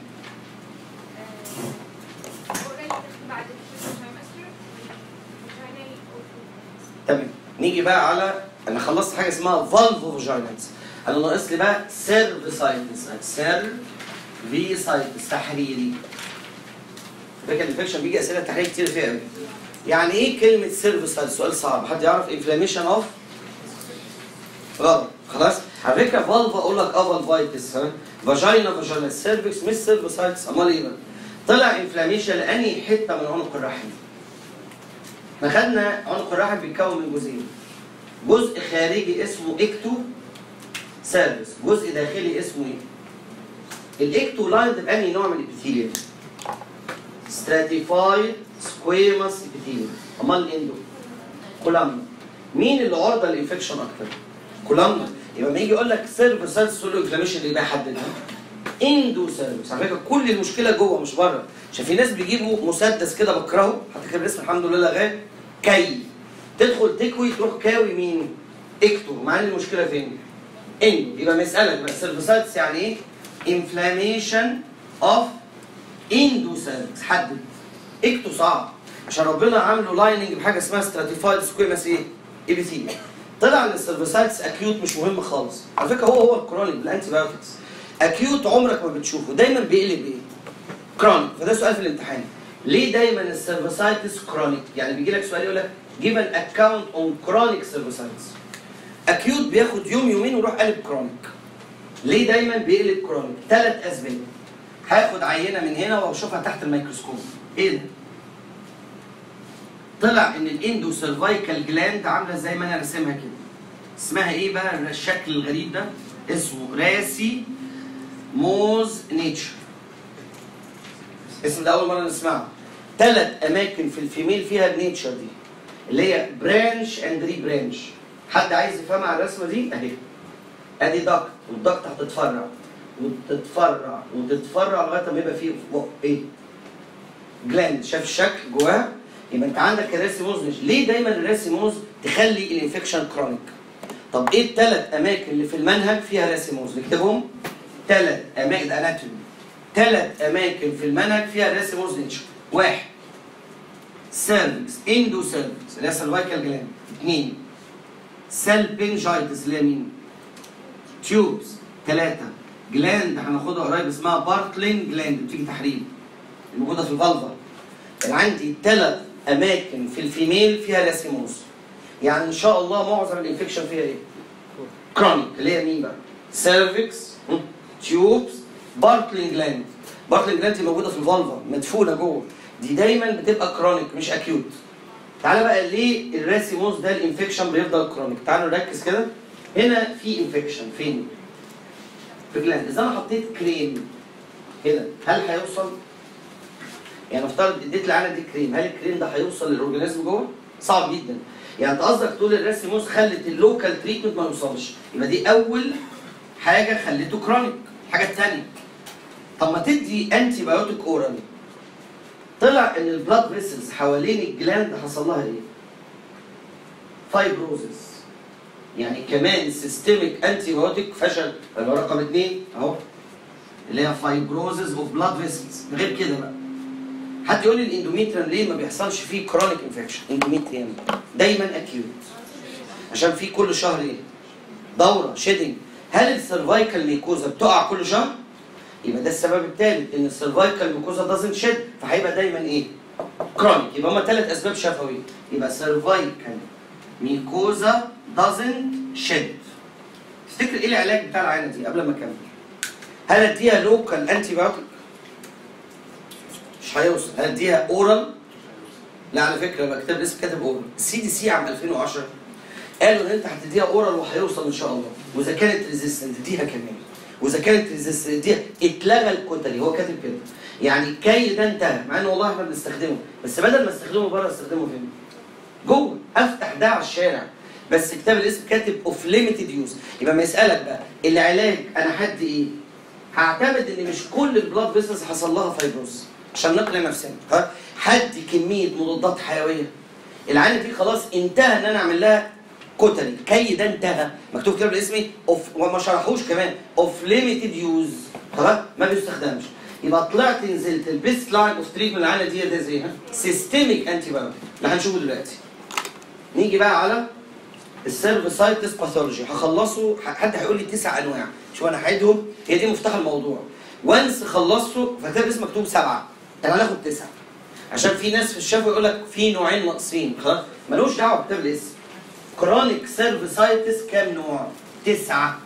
تمام نيجي بقى على انا خلصت حاجه اسمها فالفو فاجينالز انا ناقص لي بقى سيرفيسايتس سيرفيسايتس تحريري فاكر الانفكشن بيجي اسئله تحرير كتير فيها قوي يعني ايه كلمه سيرفيسايتس سؤال صعب حد يعرف انفلاميشن اوف غلط خلاص على فكره فالف اقول لك اه فالفايتس ها فاجينا فاجينا سيرفكس مش سيرفيسايتس امال ايه بقى طلع انفلاميشن لاني حته من عنق الرحم احنا خدنا عنق الرحم بيتكون من جزئين جزء خارجي اسمه اكتو سيرفيس جزء داخلي اسمه ايه الاكتو لايند بأنهي نوع من الابيثيليوم ستراتيفايد سكويموس ابيثيليوم امال الاندو كولامنا مين اللي عرضه للانفكشن اكتر كولامنا يبقى لما يجي يقول لك سيرفيسايتس تقول له انفلاميشن اللي بيحددها اندو سيرفيس على فكره كل المشكله جوه مش بره عشان في ناس بيجيبوا مسدس كده بكرهه حتى كده الاسم الحمد لله لغاه كي تدخل تكوي تروح كاوي مين؟ اكتو مع ان المشكله فين؟ اندو يبقى مسالك بقى سيرفيسايتس يعني ايه؟ انفلاميشن اوف اندو سيرفيس حدد اكتو صعب عشان ربنا عامله لايننج بحاجه اسمها ستراتيفايد سكويمس ايه؟ ابيثيليوم طلع ان السيرفيسايتس اكيوت مش مهم خالص على فكره هو هو الكرونيك بالانتي بايوتكس اكيوت عمرك ما بتشوفه دايما بيقلب ايه؟ كرونيك فده سؤال في الامتحان ليه دايما السيرفيسايتس كرونيك؟ يعني بيجي لك سؤال يقول لك جيب ان اكونت اون كرونيك سيرفيسايتس اكيوت بياخد يوم يومين ويروح قلب كرونيك ليه دايما بيقلب كرونيك؟ ثلاث اسباب هاخد عينه من هنا واشوفها تحت الميكروسكوب ايه ده؟ طلع ان الاندو سيرفايكال جلاند عامله زي ما انا راسمها كده اسمها ايه بقى الشكل الغريب ده؟ اسمه راسي موز نيتشر اسم ده اول مره نسمعه ثلاث اماكن في الفيميل فيها النيتشر دي اللي هي برانش اند ري برانش حد عايز يفهم على الرسمه دي اهي ادي دكت والدكت هتتفرع وتتفرع وتتفرع لغايه ما يبقى فيه بق ايه جلاند شاف الشكل جواها يبقى انت عندك الراسيموز مش ليه دايما الراسيموز تخلي الانفكشن كرونيك طب ايه الثلاث اماكن اللي في المنهج فيها راسيموز نكتبهم ثلاث اماكن اناتومي ثلاث اماكن في المنهج فيها راسيموز نيتشر واحد سيرفكس اندو سيرفكس اللي هي سيرفايكال جلاند اثنين سالبنجايتس اللي هي مين؟ تيوبس ثلاثة جلاند هناخدها قريب اسمها بارتلين جلاند بتيجي تحريم الموجودة في الفالفا عندي ثلاث أماكن في الفيميل فيها راسيموز يعني إن شاء الله معظم الانفكشن فيها إيه؟ كرونيك اللي هي مين بقى؟ سيرفكس تيوبس بارتلين جلاند بارتلين جلاند دي موجودة في الفالفا مدفونة جوه دي دايما بتبقى كرونيك مش اكيوت تعالى بقى ليه الراسيموز ده الانفكشن بيفضل كرونيك تعالوا نركز كده هنا في انفكشن فين في جلاند اذا انا حطيت كريم هنا هل هيوصل يعني افترض اديت العينه دي كريم هل الكريم ده هيوصل للاورجانيزم جوه صعب جدا يعني انت قصدك تقول الراسيموز خلت اللوكال تريتمنت ما يوصلش يبقى دي اول حاجه خليته كرونيك الحاجه الثانيه طب ما تدي انتي بايوتيك اورال طلع ان البلاد فيسلز حوالين الجلاند حصل لها ايه؟ فايبروزس يعني كمان السيستميك انتي بايوتيك فشل اللي هو رقم اثنين اهو اللي هي فايبروزز اوف بلاد فيسلز غير كده بقى حد يقول لي الاندوميتريم ليه ما بيحصلش فيه كرونيك انفكشن اندوميتريم دايما اكيوت عشان في كل شهر ايه دوره شيدنج هل السيرفايكال ميكوزا بتقع كل شهر يبقى ده السبب الثالث ان السيرفايكال ميكوزا دازنت شيد فهيبقى دايما ايه كرونيك يبقى هما ثلاث اسباب شفويه يبقى سيرفايكال ميكوزا دازنت شيد تفتكر ايه العلاج بتاع العينه دي قبل ما اكمل هل اديها لوكال انتي بايوتيك مش هيوصل هل اديها اورال لا على فكره بقى كتاب اسم كاتب اورال السي دي سي عام 2010 قالوا ان انت هتديها اورال وهيوصل ان شاء الله واذا كانت ريزيستنت اديها كمان واذا كانت ريزيستنت اديها اتلغى الكتلي هو كاتب كده يعني كي ده انتهى مع ان والله احنا بنستخدمه بس بدل ما استخدمه بره استخدمه فين؟ جوه افتح ده على الشارع بس كتاب الاسم كاتب اوف ليميتد يوز يبقى ما يسالك بقى العلاج انا حد ايه؟ هعتمد ان مش كل البلاد فيسلز حصل لها فايبروز عشان نقنع نفسنا ها حد كميه مضادات حيويه العينه دي خلاص انتهى ان انا اعمل لها كتلي كي ده انتهى مكتوب كده بالاسم اوف وما شرحوش كمان اوف ليميتد يوز خلاص ما بيستخدمش يبقى طلعت نزلت البيست لاين اوف تريتمنت العينه دي ده زي سيستميك انتي بايوتيك اللي هنشوفه دلوقتي نيجي بقى على السيرفيسايتس باثولوجي هخلصه حد هيقول لي تسع انواع شو انا هعيدهم هي دي مفتاح الموضوع وانس خلصته فكتاب اسم مكتوب سبعه طب هناخد تسعه عشان في ناس في الشفا يقول لك في نوعين ناقصين خلاص ملوش دعوه بكتاب الاسم كرونيك سيرفيسايتس كام نوع؟ تسعه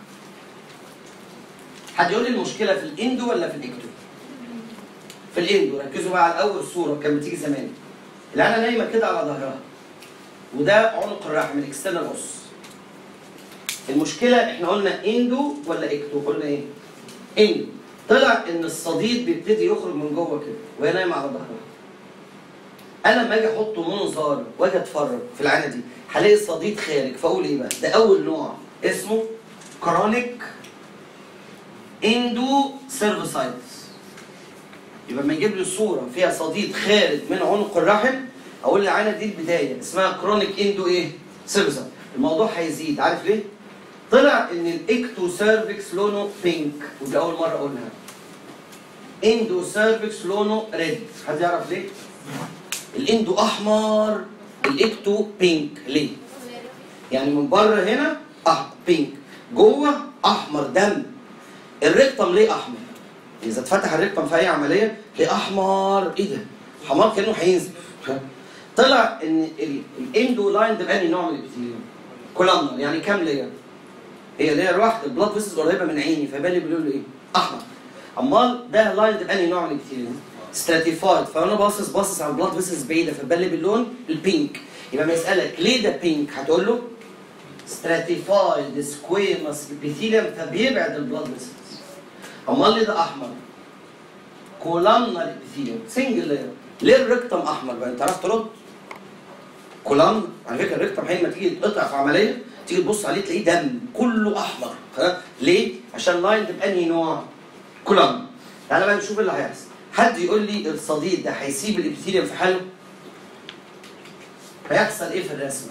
حد يقول لي المشكله في الاندو ولا في الاكتو؟ في الاندو ركزوا بقى على اول صوره كانت بتيجي زمان العينه نايمه كده على ظهرها وده عنق الرحم الاكسترنال اوس المشكله احنا قلنا اندو ولا اكتو قلنا ايه اندو طلع ان الصديد بيبتدي يخرج من جوه كده وهي نايمه على ظهرها انا لما اجي احطه منظار واجي اتفرج في العينه دي هلاقي الصديد خارج فاقول ايه بقى ده اول نوع اسمه كرونيك اندو سيرفيسايتس يبقى لما يجيب لي صوره فيها صديد خارج من عنق الرحم اقول العينه دي البدايه اسمها كرونيك اندو ايه؟ سيرفيسايتس الموضوع هيزيد عارف ليه؟ طلع ان الاكتو سيرفكس لونه بينك ودي اول مره اقولها اندو سيرفكس لونه ريد حد يعرف ليه؟ الاندو احمر الاكتو بينك ليه؟ يعني من بره هنا احمر بينك جوه احمر دم الريكتم ليه احمر؟ اذا اتفتح الريكتم في اي عمليه ليه احمر ايه ده؟ حمار كانه هينزل طلع ان ال- الاندو لاين ده بأنهي نوع من الابيثيليوم؟ كولامنر يعني كام لير؟ هي لير واحده البلاد فيسز قريبه من عيني فيبان لي بيقولوا ايه؟ احمر امال ده لاين ده بأنهي نوع من الابيثيليوم؟ ستراتيفايد فانا باصص باصص على البلاد فيسز بعيده فبان لي باللون البينك يبقى ما يسالك ليه ده بينك هتقول له ستراتيفايد سكويمس ابيثيليوم فبيبعد البلاد فيسز امال ليه ده احمر؟ كولامنر ابيثيليوم سنجل لاير ليه الريكتم احمر بقى انت عارف ترد؟ كولام على فكره الريكتم حين ما تيجي تقطع في عمليه تيجي تبص عليه تلاقيه دم كله احمر خلاص ليه؟ عشان لاين بأنهي نوع؟ كولام تعالى بقى نشوف اللي هيحصل حد يقول لي الصديد ده هيسيب الابيثيليوم في حاله؟ هيحصل ايه في الرسمه؟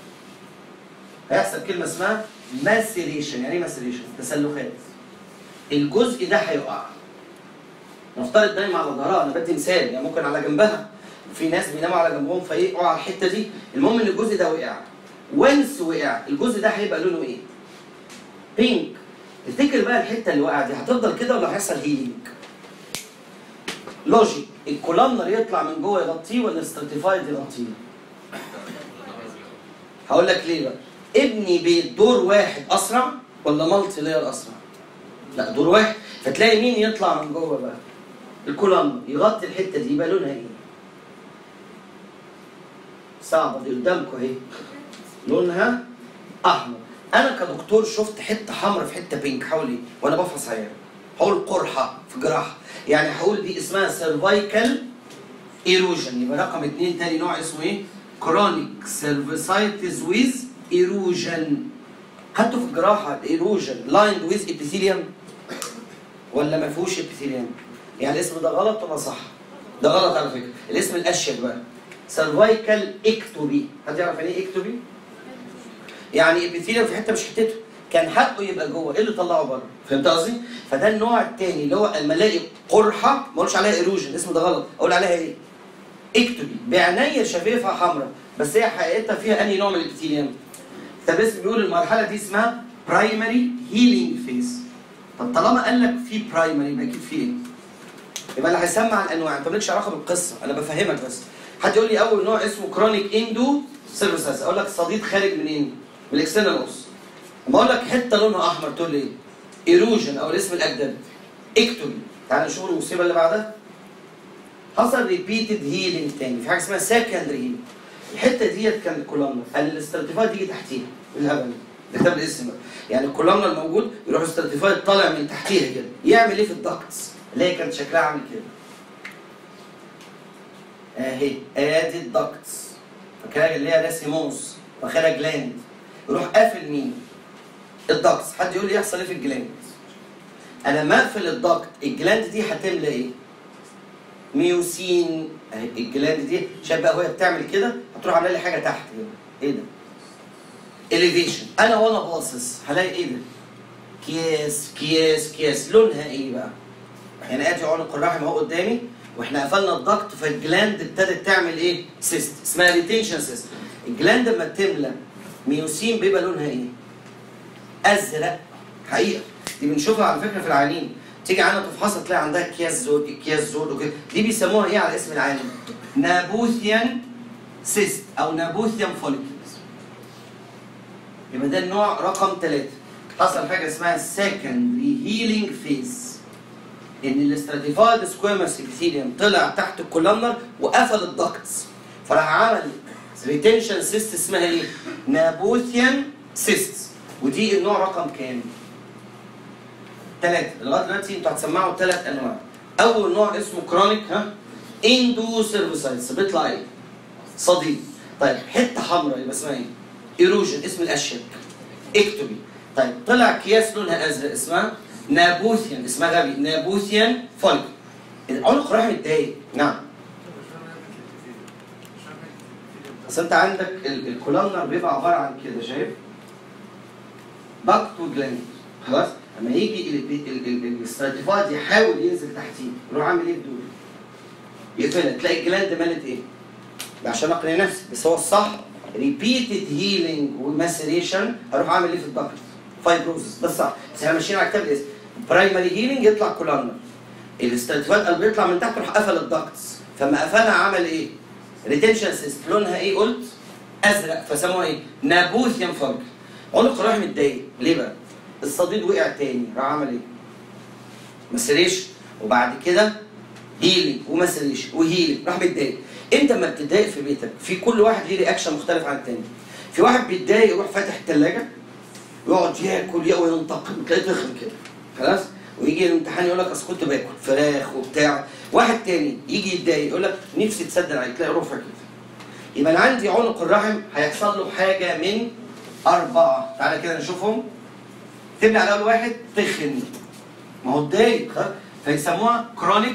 هيحصل كلمه اسمها ماسيليشن يعني ايه ماسيليشن؟ تسلخات الجزء ده هيقع نفترض نايم على ظهرها انا بدي مثال يعني ممكن على جنبها في ناس بيناموا على جنبهم فيقعوا على الحته دي المهم ان الجزء ده وقع وانس وقع الجزء ده هيبقى لونه ايه؟ بينك تفتكر بقى الحته اللي وقع دي هتفضل كده ولا هيحصل هيلينج؟ لوجيك الكولامنر يطلع من جوه يغطيه ولا الستراتيفايد يغطيه؟ هقول لك ليه بقى ابني بيت دور واحد اسرع ولا مالتي لاير اسرع؟ لا دور واحد فتلاقي مين يطلع من جوه بقى؟ الكولامنر يغطي الحته دي يبقى لونها ايه؟ صعبه دي قدامكم اهي لونها احمر انا كدكتور شفت حته حمراء في حته بينك حول ايه؟ وانا بفحص عيان هقول قرحه في جراحه يعني هقول دي اسمها سيرفايكال ايروجن يبقى رقم اثنين تاني نوع اسمه ايه؟ كرونيك سيرفيسايتس ويز ايروجن خدته في الجراحه الايروجن لايند ويز ابيثيليوم ولا ما فيهوش ابيثيليوم؟ يعني الاسم ده غلط ولا صح؟ ده غلط على فكره الاسم الاشيك بقى سيرفايكال اكتوبي حد يعرف يعني ايه اكتوبي؟ يعني ابيثيليوم في حته مش حتته كان حقه يبقى جوه ايه اللي طلعه بره فهمت قصدي فده النوع الثاني اللي هو لما الاقي قرحه ما اقولش عليها ايروجن اسم ده غلط اقول عليها ايه اكتبي بعينيا شفايفها حمراء بس هي حقيقتها فيها انهي نوع من الابيثيليوم طب اسم بيقول المرحله دي اسمها برايمري هيلينج فيز طب طالما قال لك في برايمري يبقى اكيد في ايه يبقى اللي هيسمع الانواع انت مالكش علاقه بالقصه انا بفهمك بس حد يقول لي اول نوع اسمه كرونيك اندو سيرفيسز اقول لك الصديد خارج منين من الاكسترنال اوس لما اقول لك حته لونها احمر تقول لي ايه ايروجن او الاسم الاجدد اكتب تعال نشوف المصيبه اللي بعدها حصل ريبيتد هيلينج تاني في حاجه اسمها سكندري هيلينج الحته ديت كان الكولامنا قال الاستراتيفايد يجي تحتيها بالهبل ده كتاب الاسم بقى. يعني الكولامنا الموجود يروح الاستراتيفايد طالع من تحتيها كده يعمل ايه في الدكتس اللي هي كانت شكلها عامل كده اهي ادي الدكتس فاكرها اللي هي راسيموس واخرها جلاند يروح قافل مين؟ الدكتس حد يقول لي يحصل ايه في الجلاند؟ انا لما اقفل الدكت الجلاند دي هتملى ايه؟ ميوسين اهي الجلاند دي شايف بقى وهي بتعمل كده هتروح عامله لي حاجه تحت كده ايه ده؟ اليفيشن انا وانا باصص هلاقي ايه ده؟ كياس كياس كياس لونها ايه بقى؟ يعني ادي عنق الرحم اهو قدامي واحنا قفلنا الضغط فالجلاند ابتدت تعمل ايه؟ سيست اسمها ريتنشن سيست الجلاند لما بتملى ميوسين بيبقى لونها ايه؟ ازرق حقيقه دي بنشوفها على فكره في العيانين تيجي عندها تفحصها تلاقي عندها اكياس زود اكياس زود وكده دي بيسموها ايه على اسم العالم؟ نابوثيان سيست او نابوثيان فوليكلز يبقى ده النوع رقم ثلاثة حصل حاجة اسمها secondary healing phase ان الاستراتيفايد سكويموس ابيثيليوم طلع تحت الكولامنر وقفل الدكتس فراح عمل ريتنشن سيست اسمها ايه؟ نابوثيان سيست ودي النوع رقم كام؟ ثلاثة لغاية دلوقتي انتوا هتسمعوا ثلاث انواع اول نوع اسمه كرونيك ها اندو سيرفيسايتس بيطلع ايه؟ صديد طيب حتة حمراء يبقى اسمها ايه؟ ايروجن اسم الاشيك اكتبي طيب طلع اكياس لونها ازرق اسمها نابوثيان اسمها غبي نابوثيان فولك العنق راح متضايق نعم بس انت عندك ال- الكولامنر بيبقى عباره عن كده شايف باكت وجلاند خلاص لما يجي ال- ال- ال- الاستراتيفايد يحاول ينزل تحتيه يروح عامل ايه بدول يقفلها تلاقي الجلاند مالت ايه ده عشان اقنع نفسي بس هو الصح ريبيتد هيلينج وماسيريشن هروح اعمل ايه في الباكت فايبروزس ده الصح بس احنا ماشيين على كتاب الاسم برايمري هيلينج يطلع كولامنر الاستراتيفايد قلب يطلع من تحت راح قفل الدكتس فما قفلها عمل ايه؟ ريتنشن سيست لونها ايه قلت؟ ازرق فسموها ايه؟ نابوثيان فانك عنق الرحم متضايق ليه بقى؟ الصديد وقع تاني راح عمل ايه؟ مسريش وبعد كده هيلينج ومسريش وهيلينج راح متضايق انت لما بتتضايق في بيتك في كل واحد ليه رياكشن مختلف عن التاني في واحد بيتضايق يروح فاتح الثلاجه يقعد ياكل يقوى ينتقم تلاقيه تخن كده خلاص ويجي الامتحان يقول لك اصل كنت باكل فراخ وبتاع واحد تاني يجي يتضايق يقول لك نفسي تسدل عليك تلاقي رفع كده يبقى انا عندي عنق الرحم هيحصل له حاجه من اربعه تعالى كده نشوفهم تبني على اول واحد تخن ما هو اتضايق خلاص؟ فيسموها كرونيك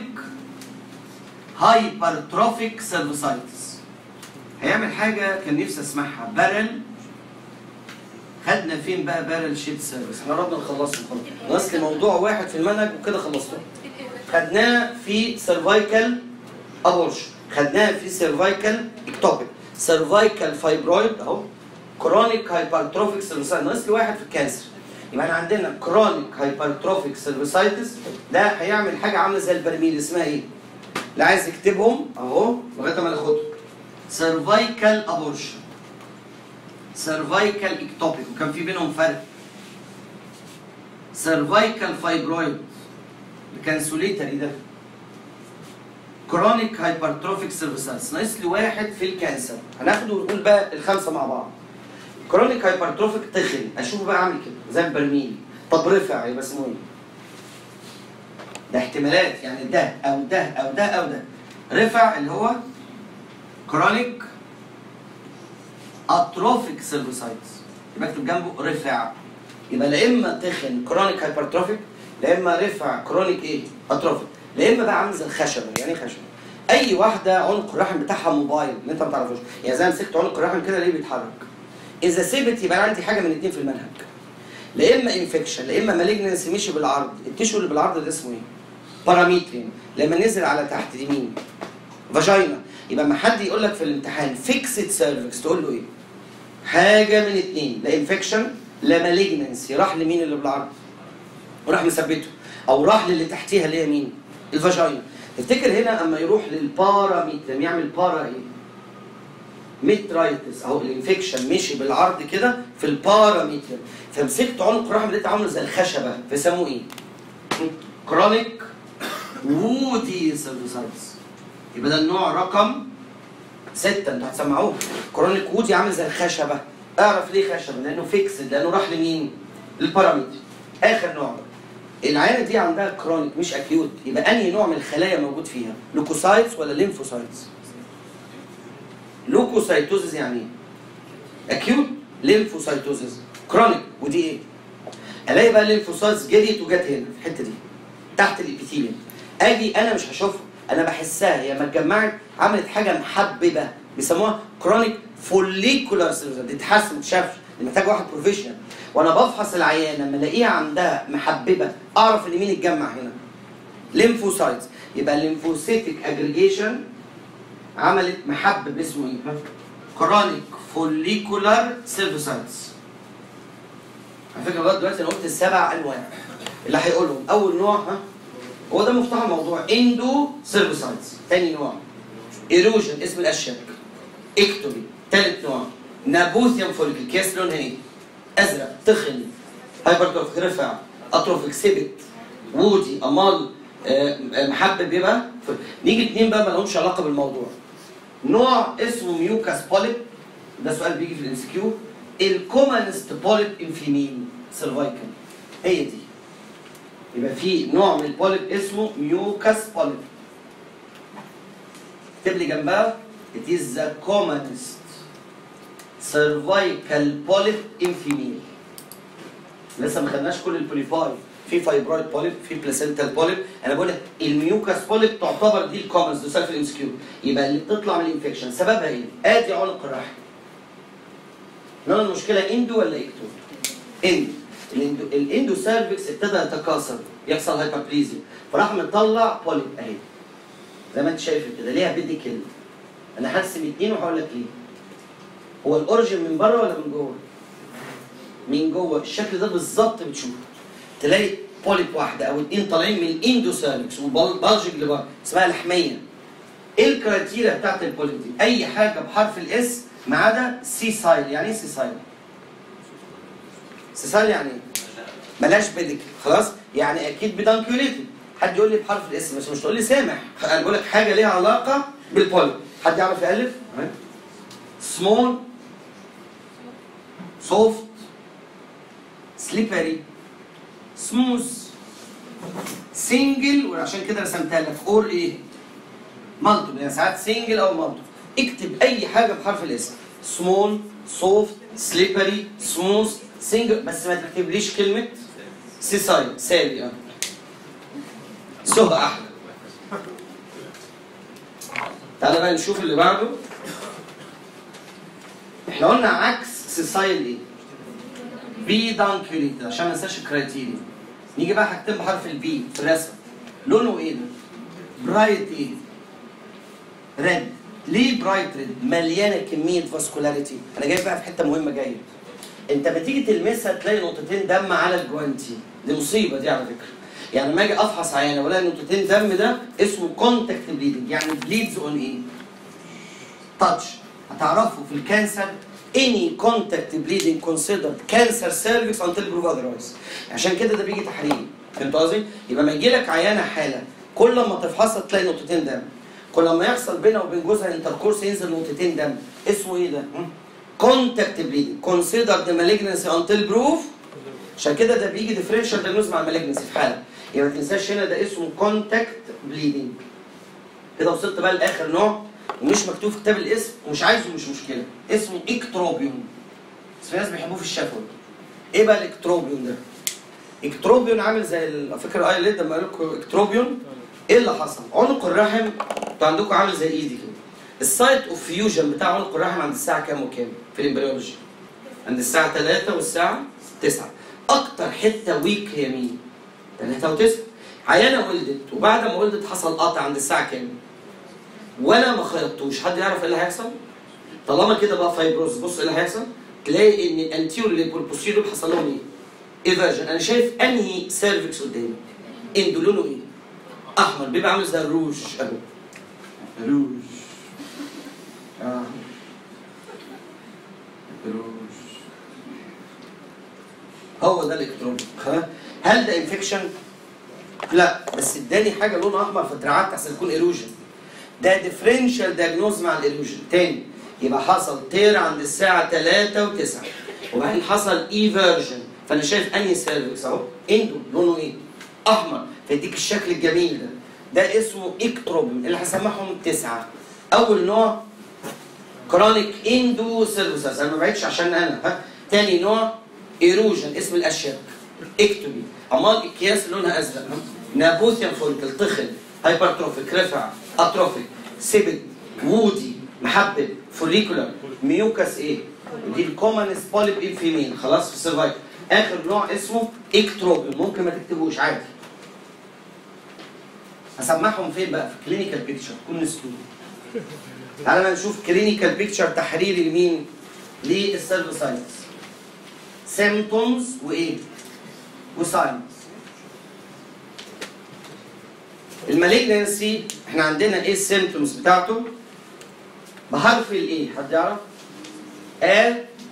هايبرتروفيك سيرفيسايتس هيعمل حاجه كان نفسي اسمعها بارل خدنا فين بقى بارل شيت سيرفيس احنا قربنا نخلصه خلاص ناقص لي موضوع واحد في المنهج وكده خلصته خدناه في سيرفايكال ابورشن خدناها في سيرفايكال اكتوبيك سيرفايكال فايبرويد اهو كرونيك هايبرتروفيك سيرفيسايتس ناقص لي واحد في الكانسر يبقى احنا عندنا كرونيك هايبرتروفيك سيرفيسايتس ده هيعمل حاجه عامله زي البرميل اسمها ايه؟ اللي عايز يكتبهم اهو لغايه ما ناخدهم سيرفايكال ابورشن سيرفايكال اكتوبيك وكان في بينهم فرق سيرفايكال فايبرويد الكانسوليتري ده كرونيك هايبرتروفيك سيرفيسايتس ناقص لي واحد في الكانسر هناخده ونقول بقى الخمسه مع بعض كرونيك هايبرتروفيك تخن اشوفه بقى عامل كده زي البرميل طب رفع يبقى اسمه ايه؟ ده احتمالات يعني ده او ده او ده او ده رفع اللي هو كرونيك اتروفيك سيرفيسايتس يبقى اكتب جنبه رفع يبقى لا اما تخن كرونيك هايبرتروفيك لا اما رفع كرونيك ايه؟ اتروفيك لا اما بقى عامل زي الخشبه يعني ايه خشبه؟ اي واحده عنق الرحم بتاعها موبايل اللي انت ما تعرفوش يعني زي ما مسكت عنق الرحم كده ليه بيتحرك؟ اذا سبت يبقى عندي حاجه من اتنين في المنهج لا اما انفكشن لا اما مالجنسي مشي بالعرض التيشو اللي بالعرض ده اسمه ايه؟ باراميترين لما نزل على تحت دي مين؟ فاجينا يبقى ما حد يقول لك في الامتحان فيكسد سيرفكس تقول له ايه؟ حاجه من اتنين لا انفكشن لا مالجنسي راح لمين اللي بالعرض؟ وراح مثبته او راح للي تحتيها اللي هي مين؟ الفاجينا تفتكر هنا اما يروح للباراميترين يعمل بارا ايه؟ ميترايتس اهو الانفكشن مشي بالعرض كده في الباراميتر فمسكت عنق الرحم لقيت عامله زي الخشبه فيسموه ايه؟ كرونيك وودي سيرفيسايتس يبقى ده النوع رقم ستة انتوا هتسمعوه كرونيك وودي عامل زي الخشبه اعرف ليه خشبه لانه فيكسد لانه راح لمين؟ للباراميتر اخر نوع بقى. العينه دي عندها كرونيك مش اكيوت يبقى انهي نوع من الخلايا موجود فيها؟ لوكوسايتس ولا ليمفوسايتس؟ لوكوسايتوزيس يعني ايه؟ اكيوت ليمفوسايتوزيس كرونيك ودي ايه؟ الاقي بقى الليمفوسايتس جريت وجت هنا في الحته دي تحت الابيثيليوم اجي انا مش هشوفها انا بحسها هي ما اتجمعت عملت حاجه محببه بيسموها كرونيك فوليكولار سيرفر دي تتحسن ما تتشافش دي محتاج واحد بروفيشنال وانا بفحص العيانه لما الاقيها عندها محببه اعرف ان مين اتجمع هنا ليمفوسايتس يبقى الليمفوسيتك اجريجيشن عملت محبب اسمه ايه؟ كرونيك فوليكولار سيرفوسايتس على فكره لغايه دلوقتي انا قلت السبع انواع اللي هيقولهم اول نوع ها هو ده مفتاح الموضوع اندو سيرفوسايتس ثاني نوع ايروجن اسم الاشياء اكتوبي ثالث نوع نابوثيوم فوليكل كيس لونها ايه؟ ازرق تخن هايبرتروفيك رفع اتروفيك سبت وودي امال آه، آه، محبب يبقى ف- نيجي اتنين بقى ما لهمش علاقه بالموضوع نوع اسمه ميوكاس بوليب ده سؤال بيجي في الام سي كيو الكومنست بوليب ان فيميل سيرفايكال هي دي يبقى في نوع من البوليب اسمه ميوكاس بوليب اكتب لي جنبها it is the commonest cervical polyp in female لسه ما خدناش كل البوليفاي في فايبرويد بوليب في بلاسنتال بوليب انا بقول لك الميوكاس بوليب تعتبر دي الكومنز ده سؤال في الام كيو يبقى اللي بتطلع من الانفكشن سببها ايه؟ ادي عنق الرحم نوع المشكله اندو ولا اكتو؟ اندو الاندو الاندو سيرفكس ابتدى يتكاثر يحصل هايبربليزيا فراح مطلع بوليب اهي زي ما انت شايف كده ليها بيديكل انا هرسم اتنين وهقول لك ليه هو الاوريجن من بره ولا من جوه؟ من جوه الشكل ده بالظبط بتشوفه تلاقي بوليب واحده او اتنين طالعين من الاندوسيرفكس وبالجنج اللي بره اسمها لحميه ايه الكرايتيريا بتاعت البوليب دي؟ اي حاجه بحرف الاس ما عدا سيسايل يعني ايه سيسايل؟ سيسايل يعني ايه؟ ملاش بيدك خلاص؟ يعني اكيد بدانكيوليتد حد يقول لي بحرف الاس بس مش تقول لي سامح انا بقول لك حاجه ليها علاقه بالبوليب حد يعرف يالف؟ سمول سوفت سليبري سموث سنجل وعشان كده رسمتها لك اور ايه؟ مالتيبل يعني ساعات سنجل او مالتيبل اكتب اي حاجه بحرف الاسم سمول سوفت سليبري سموث سنجل بس ما تكتبليش كلمه سيسايل سالي اه سهى احلى تعالى بقى نشوف اللي بعده احنا قلنا عكس سيسايل ايه؟ بي دانكيوليتد عشان ما انساش الكرايتيريا نيجي بقى حاجتين بحرف البي في الرسم لونه ايه ده؟ برايت ايه؟ ريد ليه برايت ريد؟ مليانه كميه فاسكولاريتي انا جاي بقى في حته مهمه جايه انت لما تيجي تلمسها تلاقي نقطتين دم على الجوانتي دي مصيبه دي على فكره يعني لما اجي افحص عيانه والاقي نقطتين دم ده اسمه كونتاكت بليدنج يعني بليدز اون ايه؟ تاتش هتعرفوا في الكانسر any contact bleeding considered cancer cervix until proved otherwise عشان كده ده بيجي تحريم فهمت قصدي؟ يبقى ما يجي لك عيانه حاله كل ما تفحصها تلاقي نقطتين دم كل ما يحصل بينها وبين جوزها انتركورس ينزل نقطتين دم اسمه ايه ده؟ كونتاكت بليدنج considered malignancy until proof عشان كده ده بيجي ديفرنشال دايجنوز مع المالجنسي في حاله يبقى ما تنساش هنا ده اسمه كونتاكت بليدنج كده وصلت بقى لاخر نوع ومش مكتوب في كتاب الاسم ومش عايزه مش مشكله اسمه اكتروبيون بس في ناس بيحبوه في الشفوي ايه بقى الاكتروبيون ده؟ اكتروبيون عامل زي ال- فاكر الاي ليد لما قال لكم اكتروبيون ايه اللي حصل؟ عنق الرحم انتوا عندكم عامل زي ايدي كده السايت اوف فيوجن بتاع عنق الرحم عند الساعه كام وكام في الامبريولوجي؟ عند الساعه 3 والساعه 9 اكتر حته ويك هي مين 3 و9 عيانه ولدت وبعد ما ولدت حصل قطع عند الساعه كام ولا ما خيطتوش حد يعرف ايه اللي هيحصل طالما كده بقى فايبروز بص ايه اللي هيحصل تلاقي ان الانتيور والبوستيريور حصل لهم ايه ايفرجن انا شايف انهي سيرفكس قدامي اندو لونه ايه احمر بيبقى عامل زي الروج اهو روج اه روج هو ده الالكترون خلاص هل ده انفكشن لا بس اداني حاجه لونها احمر فترعبت عشان يكون ايروجن ده ديفرنشال دايجنوز مع الايروجن تاني يبقى حصل تير عند الساعه 3 و9 وبعدين حصل ايفرجن فانا شايف انهي سيرفكس اهو اندو لونه ايه احمر فيديك الشكل الجميل ده ده اسمه اكتروبيوم اللي هسمعهم تسعه اول نوع كرونيك اندو سيرفيسز انا ما بعدش عشان انا ها تاني نوع ايروجن اسم الاشياء اكتوبي امال اكياس لونها ازرق ها؟ نابوثيان فولكل طخل هايبرتروفيك رفع اتروفيك سيبل وودي محبب فوليكولار ميوكاس ايه دي الكومنس بوليب ان فيميل خلاص في السيرفايف اخر نوع اسمه اكتروبيوم ممكن ما تكتبوش عادي هسمعهم فين بقى في كلينيكال بيكتشر كل نسيتوه تعالى بقى نشوف كلينيكال بيكتشر تحريري لمين للسيرفيسايتس سيمتومز وايه وساينز المالجنسي احنا عندنا ايه السيمتومز بتاعته بحرف الايه حد يعرف ا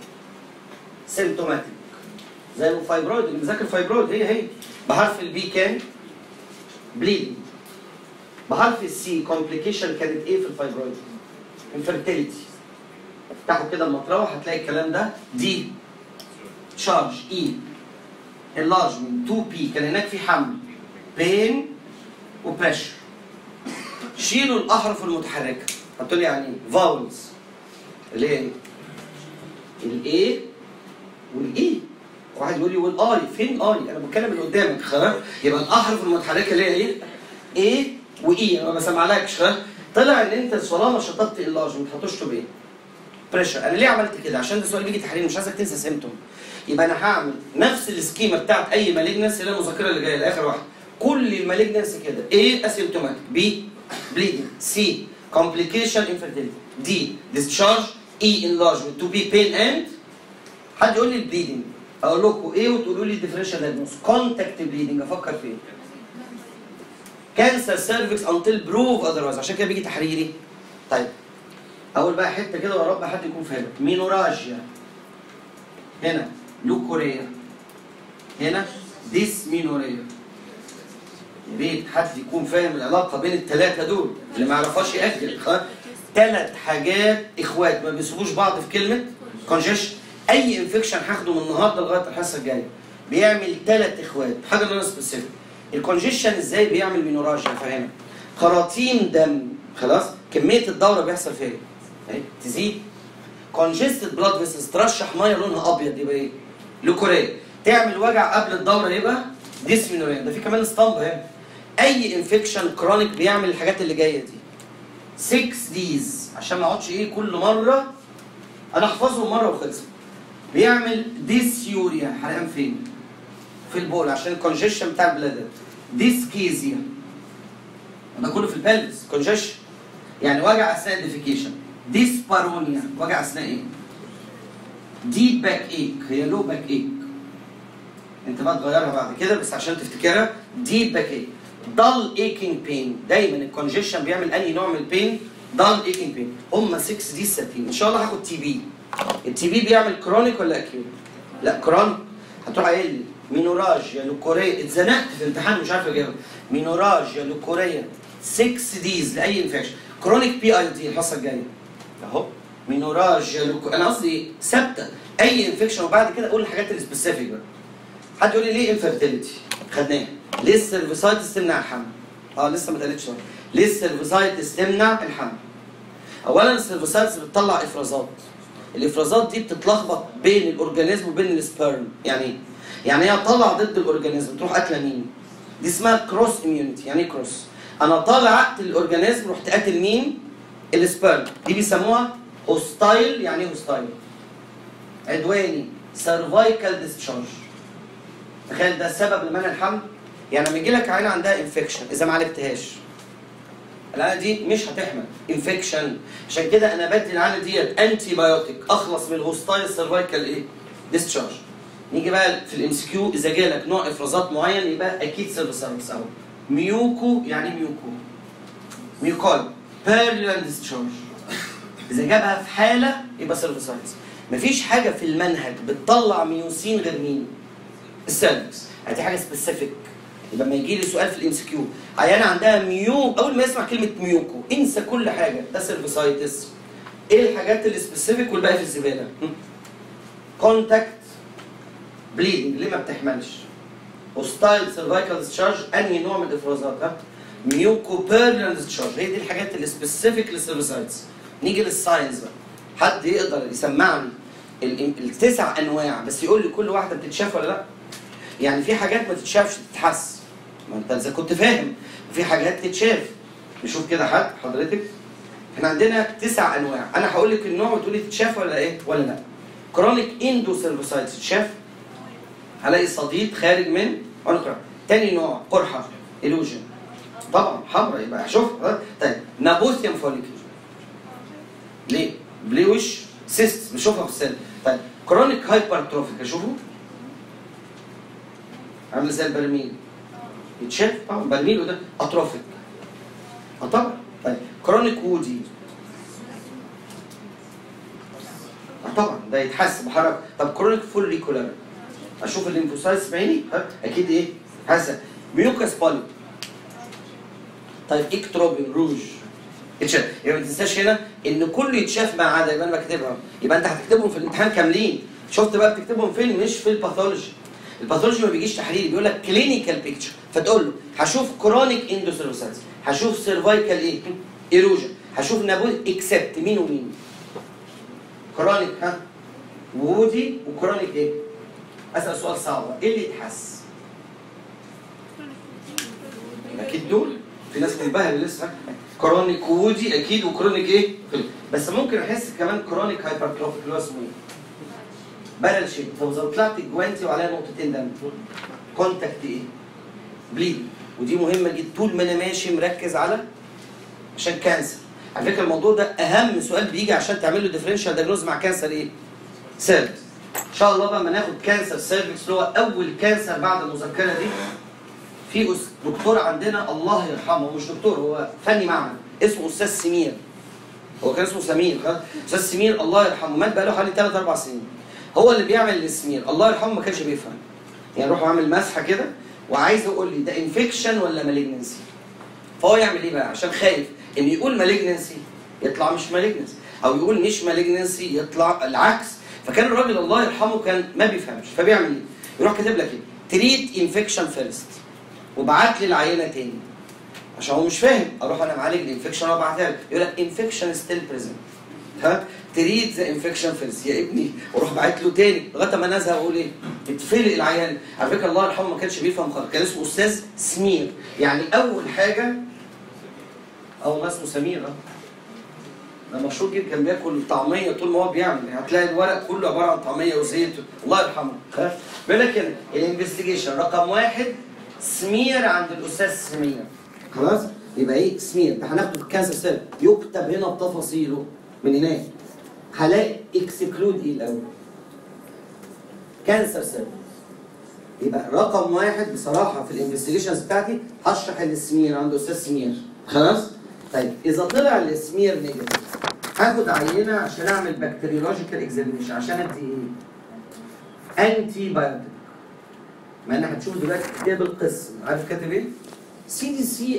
سيمتوماتيك زي الفايبرويد اللي مذاكر فايبرويد هي هي بحرف البي كان بليدنج بحرف السي كومبليكيشن كانت ايه في الفايبرويد انفيرتيليتي افتحوا كده المطروه هتلاقي الكلام ده دي تشارج اي enlargement 2 بي كان هناك في حمل بين وبريشر شيلوا الاحرف المتحركه حطوا لي يعني فاولز اللي هي ايه؟ الاي والاي واحد يقول لي والاي فين اي انا بتكلم اللي قدامك خلاص يبقى الاحرف المتحركه اللي هي ايه ايه واي انا ما بسمعلكش خلاص طلع ان انت طالما شطبت اللارج ما تحطوش تو بايه بريشر انا ليه عملت كده عشان ده سؤال بيجي تحرير مش عايزك تنسى سيمتوم يبقى انا هعمل نفس السكيما بتاعت اي مالجنس اللي هي المذكره اللي جايه لاخر واحده كل المالجنس كده A اسيمتوماتيك B bleeding C complication infertility D discharge E enlargement to be pain and حد يقول لي البليدنج اقول لكم ايه وتقولوا لي الديفرنشال دايجنوز كونتاكت بليدنج افكر في ايه كانسر سيرفكس انتل بروف اذروايز عشان كده بيجي تحريري طيب اول بقى حته كده ويا رب حد يكون فاهم مينوراجيا هنا لوكوريا هنا ديسمينوريا يا ريت حد يكون فاهم العلاقه بين الثلاثه دول اللي ما يعرفهاش ياجل ثلاث حاجات اخوات ما بيسيبوش بعض في كلمه كونجيشن اي انفكشن هاخده من النهارده لغايه الحصه الجايه بيعمل ثلاث اخوات حاجه نون سبيسيفيك الكونجيشن ازاي بيعمل مينوراجيا فاهمك خراطيم دم خلاص كميه الدوره بيحصل فيها ايه أهي، تزيد كونجستد بلاد فيسلز ترشح ميه لونها ابيض يبقى ايه لوكوريا تعمل وجع قبل الدوره يبقى ديسمينوريا ده في كمان اسطمبه هنا اي انفكشن كرونيك بيعمل الحاجات اللي جايه دي 6 ديز عشان ما اقعدش ايه كل مره انا احفظهم مره وخلص بيعمل ديسيوريا حرقان فين في البول عشان الكونجيشن بتاع البلادر ديسكيزيا ده كله في البلفس كونجيشن يعني وجع اثناء الديفيكيشن ديسبارونيا وجع اثناء ايه ديب باك ايك هي لو باك ايك انت بقى تغيرها بعد كده بس عشان تفتكرها ديب باك ايك دال ايكينج بين دايما الكونجيشن بيعمل انهي نوع من البين دال ايكينج بين هم 6 دي ساتين ان شاء الله هاخد تي بي التي بي بيعمل كرونيك ولا اكيوت لا كرونيك هتروح قايل لي مينوراجيا لوكوريا اتزنقت في امتحان مش عارف اجاوب مينوراجيا لوكوريا 6 ديز لاي انفكشن كرونيك بي اي دي الحصه الجايه اهو مينوراجيا لوكو انا قصدي ثابته اي انفكشن وبعد كده اقول الحاجات السبيسيفيك بقى حد يقول لي ليه انفيرتيليتي خدناها ليه السيرفيسايتس تمنع الحمل اه لسه ما اتقالتش بقى. ليه السيرفيسايتس تمنع الحمل اولا السيرفيسايتس بتطلع افرازات الافرازات دي بتتلخبط بين الاورجانيزم وبين السبيرم يعني ايه يعني هي طالعه ضد الاورجانيزم تروح قاتله مين دي اسمها كروس اميونيتي يعني ايه كروس انا طالع اقتل الاورجانيزم رحت قاتل مين السبيرم دي بيسموها هوستايل يعني ايه هوستايل عدواني سيرفايكال ديسشارج تخيل ده السبب لمنع الحمل يعني لما يجي لك عينه عندها انفكشن اذا ما عالجتهاش العينه دي مش هتحمل انفكشن عشان كده انا بدي العينه ديت انتي بايوتيك اخلص من الهوستايل سيرفايكال ايه ديسشارج نيجي بقى في الام سي كيو اذا جالك نوع افرازات معين يبقى اكيد سيرفيسايتس اهو ميوكو يعني إيه ميوكو ميوكول بيرلان ديسشارج اذا جابها في حاله يبقى سيرفيسايتس مفيش حاجه في المنهج بتطلع ميوسين غير مين؟ السيرفكس دي حاجه سبيسيفيك يبقى لما يجي لي سؤال في الام سي كيو عيانه عندها ميو اول ما يسمع كلمه ميوكو انسى كل حاجه ده سيرفيسايتس ايه الحاجات اللي سبيسيفيك والباقي في الزباله؟ كونتاكت بليدنج ليه ما بتحملش؟ هوستايل سيرفايكال ديسشارج انهي نوع من الافرازات ها؟ ميوكو بيرلان ديسشارج هي دي الحاجات اللي سبيسيفيك للسيرفيسايتس نيجي للساينس بقى حد يقدر يسمعني ال- التسع انواع بس يقول لي كل واحده بتتشاف ولا لا؟ يعني في حاجات ما تتشافش تتحس ما انت اذا كنت فاهم في حاجات تتشاف نشوف كده حد حضرتك احنا عندنا تسع انواع انا هقول لك النوع وتقولي تتشاف ولا ايه ولا لا كرونيك اندو سيرفيسايتس تتشاف هلاقي صديد خارج من عنق تاني نوع قرحه illusion طبعا حمراء يبقى شوف ها؟ طيب نابوثيوم فوليكل ليه؟ بليوش سيست بنشوفها في السن طيب كرونيك هايبرتروفيك اشوفه عامل زي البرميل يتشاف طبعا برميل وده اتروفيك اه طبعا طيب كرونيك وودي اه طبعا ده يتحس بحركه طب كرونيك فول ريكولار اشوف الليمفوسايتس بعيني ها؟ اكيد ايه حسن ميوكاس بوليب طيب اكتروبين روج اتشاف يبقى ما تنساش هنا ان كله يتشاف ما عدا يبقى انا بكتبها يبقى انت هتكتبهم في الامتحان كاملين شفت بقى بتكتبهم فين مش في الباثولوجي الباثولوجي ما بيجيش تحليل بيقول لك كلينيكال بيكتشر فتقول له هشوف كرونيك اندوسيروسايتس هشوف سيرفايكال ايه ايروجن هشوف نابول اكسبت مين ومين كرونيك ها وودي وكرونيك ايه اسال سؤال صعب ايه اللي يتحس اكيد دول في ناس منبهر لسه كرونيك وودي اكيد وكرونيك ايه بس ممكن احس كمان كرونيك هايبرتروفيك اللي هو اسمه ايه بارل شيب طب لو طلعت جوانتي وعليها نقطتين دم كونتاكت ايه بليد ودي مهمه جدا طول ما انا ماشي مركز على عشان كانسر على فكره الموضوع ده اهم سؤال بيجي عشان تعمل له ديفرنشال دايجنوز مع كانسر ايه سيرفكس ان شاء الله بقى لما ناخد كانسر سيرفكس اللي هو اول كانسر بعد المذكره دي في أس- دكتور عندنا الله يرحمه مش دكتور هو فني معمل اسمه استاذ سمير هو كان اسمه سمير خلاص استاذ سمير الله يرحمه مات بقاله حوالي 3 4 سنين هو اللي بيعمل السمير الله يرحمه ما كانش بيفهم يعني يروح عامل مسحه كده وعايز يقول لي ده انفكشن ولا مالجنسي فهو يعمل ايه بقى عشان خايف ان يقول مالجنسي يطلع مش مالجنسي او يقول مش مالجنسي يطلع العكس فكان الراجل الله يرحمه كان ما بيفهمش فبيعمل ايه يروح كاتب لك ايه تريت انفكشن فيرست وبعت لي العينه تاني عشان هو مش فاهم اروح انا معالج الانفكشن وابعتها له يقول لك انفكشن ستيل بريزنت ها تريد ذا انفكشن فيرست يا ابني واروح باعت له تاني لغايه ما انا ازهق اقول ايه اتفلق العيان على فكره الله يرحمه ما كانش بيفهم خالص كان اسمه استاذ سمير يعني اول حاجه اول ما اسمه سمير اه ده مشهور جدا كان بياكل طعميه طول ما هو بيعمل يعني هتلاقي الورق كله عباره عن طعميه وزيت الله يرحمه ها؟ بيقول لك هنا الانفستيجيشن رقم واحد سمير عند الاستاذ سمير خلاص يبقى ايه سمير ده هناخده في الكانسر سيل يكتب هنا بتفاصيله من هناك هلاقي اكسكلود ايه الاول كانسر سيل يبقى رقم واحد بصراحه في الانفستيجيشنز بتاعتي هشرح السمير عند استاذ سمير خلاص طيب اذا طلع السمير نيجاتيف هاخد عينه عشان اعمل بكتيريولوجيكال اكزامينشن عشان ادي ايه انتي بايوتيك ما انا هتشوف دلوقتي كتاب القسم عارف كاتب ايه سي دي سي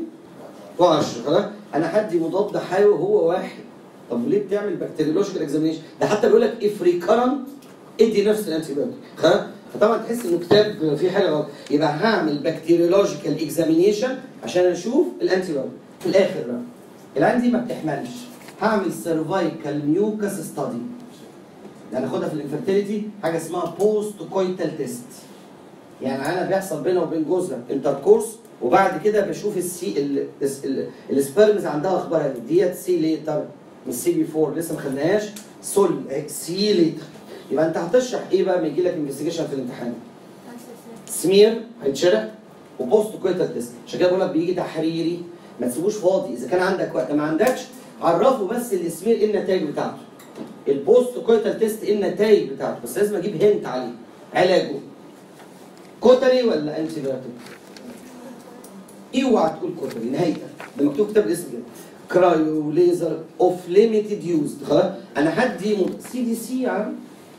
2010 خلاص انا هدي مضاد حيوي هو واحد طب وليه بتعمل بكتيريولوجيكال اكزامينشن ده حتى بيقول لك اف ريكرنت ادي نفس الانتي بايوتيك خلاص فطبعا تحس انه كتاب فيه حاجه غلط يبقى هعمل بكتيريولوجيكال اكزامينشن عشان اشوف الانتي بايوتيك في الاخر بقى العين دي ما بتحملش هعمل سيرفايكال ميوكاس ستادي يعني هناخدها في الانفرتيليتي حاجه اسمها بوست كويتال تيست يعني انا بيحصل بينه وبين جوزها انتركورس وبعد كده بشوف السي ال- الس- ال- السبرمز عندها اخبارها ايه ديت سي ليتر مش سي بي 4 لسه ما خدناهاش سول سي ليتر يبقى انت هتشرح ايه بقى لما يجي لك انفستيجيشن في الامتحان سمير هيتشرح وبوست كويتال تيست عشان كده بقول لك بيجي تحريري ما تسيبوش فاضي اذا كان عندك وقت ما عندكش عرفه بس السمير ايه النتائج بتاعته البوست كويتال تيست ايه النتائج بتاعته بس لازم اجيب هنت عليه علاجه كوتري ولا انتي بايوتيك اوعى تقول كوتري نهايتك ده مكتوب كتاب الاسم كده كرايو ليزر اوف ليميتد يوز خلاص انا هدي سي دي سي عام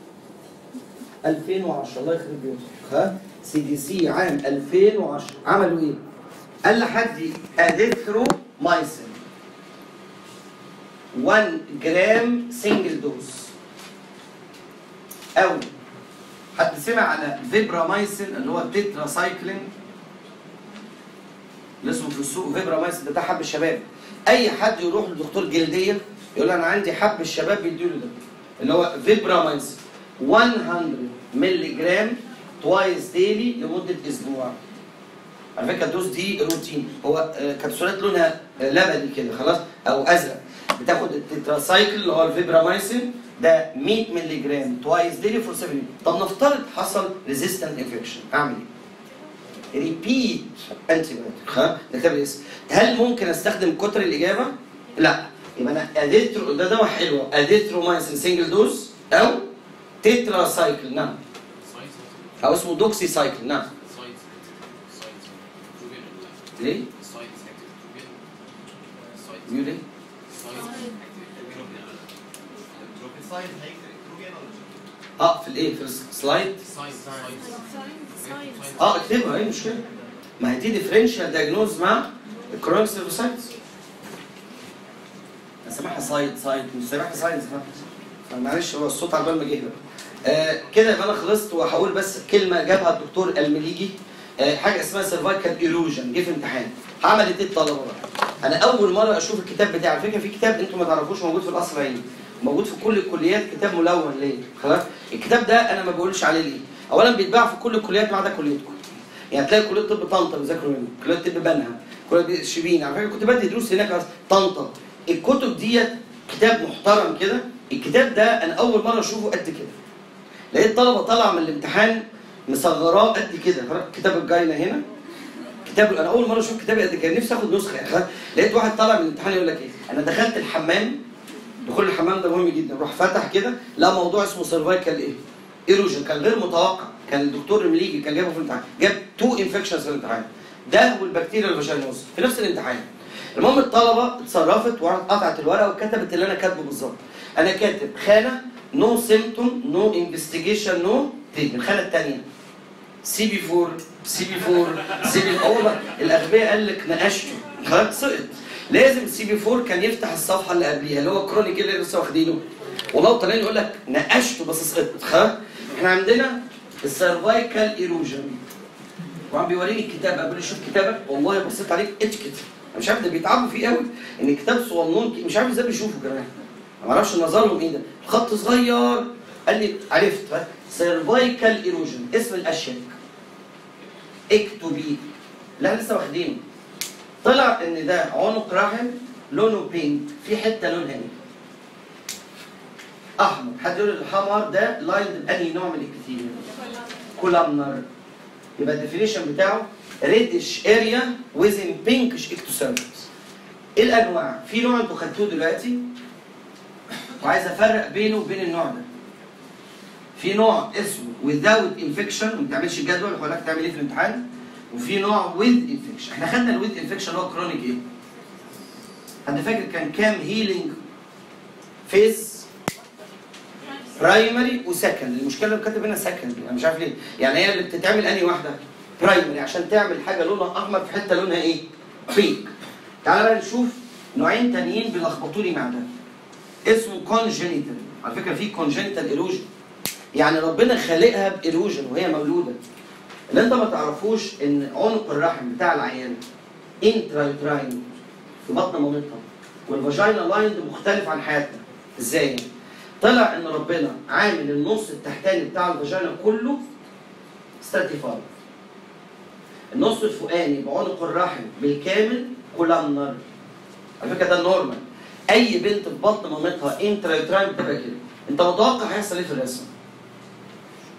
2010 الله يخرب بيوتك ها سي دي سي عام 2010 عملوا ايه؟ قال لي هدي اديثرومايسين 1 جرام سنجل دوز او حد سمع على فيبرامايسين اللي هو تترا سايكلين اللي اسمه في السوق فيبرامايسين ده بتاع حب الشباب اي حد يروح لدكتور جلديه يقول له انا عندي حب الشباب بيديله ده اللي هو فيبرامايسين 100 مللي جرام توايس ديلي لمده اسبوع على فكره الدوز دي روتين هو آه، كبسولات لونها آه، لبني كده خلاص او ازرق بتاخد التتراسايكل اللي هو الفيبرامايسين ده 100 مللي جرام توايس ديلي فور 7 طب نفترض حصل ريزيستنت انفكشن اعمل ايه؟ ريبيت انتي بايوتيك ها ده كتاب الاسم هل ممكن استخدم كتر الاجابه؟ لا يبقى انا اديترو ده دواء حلو اديترومايسين سنجل دوز او تترا سايكل نعم او اسمه دوكسي سايكل نعم ليه؟ بيقول ايه؟ اه في الايه؟ في السلايد اه اكتبها ايه المشكله؟ ما هي دي ديفرنشال دايجنوز مع الكرونيك سيرفوسايتس انا سامعها سايد سايد مش سامعها سايد معلش هو الصوت على بال ما جه بقى. آه كده يبقى انا خلصت وهقول بس كلمه جابها الدكتور المليجي آه حاجه اسمها سيرفايكال ايروجن جه في امتحان عملت ايه الطلبه بقى؟ انا اول مره اشوف الكتاب بتاعي على فكره في كتاب انتم ما تعرفوش موجود في القصر العيني موجود في كل الكليات كتاب ملون ليه؟ خلاص الكتاب ده انا ما بقولش عليه ليه؟ اولا بيتباع في كل الكليات ما عدا كليتكم يعني تلاقي كليه طب طنطا بيذاكروا منه كليه طب بنها كليه شبين على فكره كنت بدي دروس هناك أصلاً. طنطا الكتب ديت كتاب محترم كده الكتاب ده انا اول مره اشوفه قد كده لقيت طلبه طالعه من الامتحان مصغراه قد كده خلاص كتاب الجاينا هنا كتاب انا اول مره اشوف كتاب قد كده نفسي اخد نسخه يعني خلاص. لقيت واحد طالع من الامتحان يقول لك ايه انا دخلت الحمام دخول الحمام ده مهم جدا روح فتح كده لا موضوع اسمه سيرفايكال ايه ايروجن كان غير متوقع كان الدكتور المليجي كان جايبه في الامتحان جاب تو انفكشنز في الامتحان ده والبكتيريا الفاجينوز في نفس الامتحان المهم الطلبه اتصرفت وراحت قطعت الورقه وكتبت اللي انا كاتبه بالظبط انا كاتب خانه نو سيمتوم نو انفستيجيشن نو تريتمنت الخانه الثانيه سي بي 4 سي بي 4 سي بي هو الاغبياء قال لك نقشته خلاص سقط لازم سي بي 4 كان يفتح الصفحه اللي قبليها اللي هو كرونيك اللي لسه واخدينه والله طالعين يقول لك نقشته بس سقط خلاص احنا عندنا السيرفايكال ايروجن وعم بيوريني الكتاب بقول لي شوف كتابك والله بصيت عليك اتكت انا مش عارف ده بيتعبوا فيه قوي ان الكتاب صغنون كده، مش عارف ازاي بيشوفوا كمان أنا ما اعرفش نظرهم ايه ده الخط صغير قال لي عرفت سيرفايكال ايروجن اسم الاشياء اكتبي لا لسه واخدينه طلع ان ده عنق رحم لونه بينك في حته لونها ايه احمر حد يقول الحمر ده لايند بانهي نوع من الكتير كولامنر يبقى الديفينيشن بتاعه ريدش اريا ويزن بينكش اكتوسيرفس ايه الانواع في نوع انتوا خدتوه دلوقتي وعايز افرق بينه وبين النوع ده في نوع اسمه without infection وما تعملش جدول هقول لك تعمل ايه في الامتحان وفي نوع with infection احنا خدنا الويد انفكشن اللي هو كرونيك ايه؟ حد فاكر كان كام هيلينج فيز برايمري وسكندري المشكله اللي كاتب هنا سكندري انا مش عارف ليه يعني هي اللي بتتعمل انهي واحده؟ برايمري عشان تعمل حاجه لونها احمر في حته لونها ايه؟ بينك تعال بقى نشوف نوعين تانيين بيلخبطوا لي مع ده اسمه كونجينيتال على فكره في كونجينيتال ايروجن يعني ربنا خالقها بايروجن وهي مولوده اللي انت ما تعرفوش ان عنق الرحم بتاع العيان انترايتراين في بطن مامتها والفاجينا لايند مختلف عن حياتنا ازاي؟ طلع ان ربنا عامل النص التحتاني بتاع الفاجينا كله ستراتيفايد النص الفوقاني بعنق الرحم بالكامل كولامنر على فكره ده النورمال اي بنت في بطن مامتها انترايتراين بتبقى كده انت متوقع هيحصل ايه في الرسم؟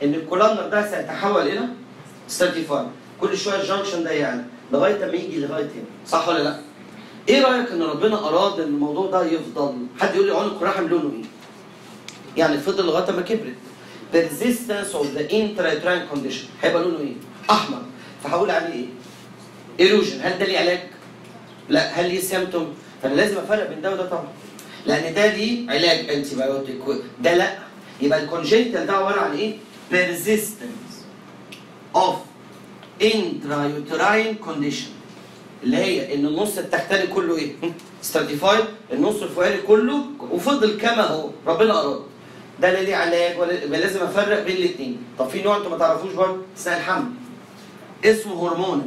ان الكولامنر ده سيتحول الى ستراتيفاي كل شويه الجنكشن ده يعني لغايه ما يجي لغايه هنا صح ولا لا؟ ايه رايك ان ربنا اراد ان الموضوع ده يفضل حد يقول لي عنق الرحم لونه ايه؟ يعني فضل لغايه ما كبرت persistence of the intrauterine condition هيبقى لونه ايه؟ احمر فهقول عليه ايه؟ ايروجن هل ده ليه علاج؟ لا هل ليه سيمتوم؟ فانا لازم افرق بين ده وده طبعا لان ده ليه علاج انتي بايوتيك ده لا يبقى الكونجنتال ده عباره عن ايه؟ persistence of intrauterine condition اللي هي ان النص التحتاني كله ايه؟ ستراتيفايد النص الفوقاني كله وفضل كما هو ربنا اراد ده لا ليه علاج ولا يبقى لازم افرق بين الاثنين طب في نوع انتوا ما تعرفوش برضه اسمها الحمل اسمه هرمون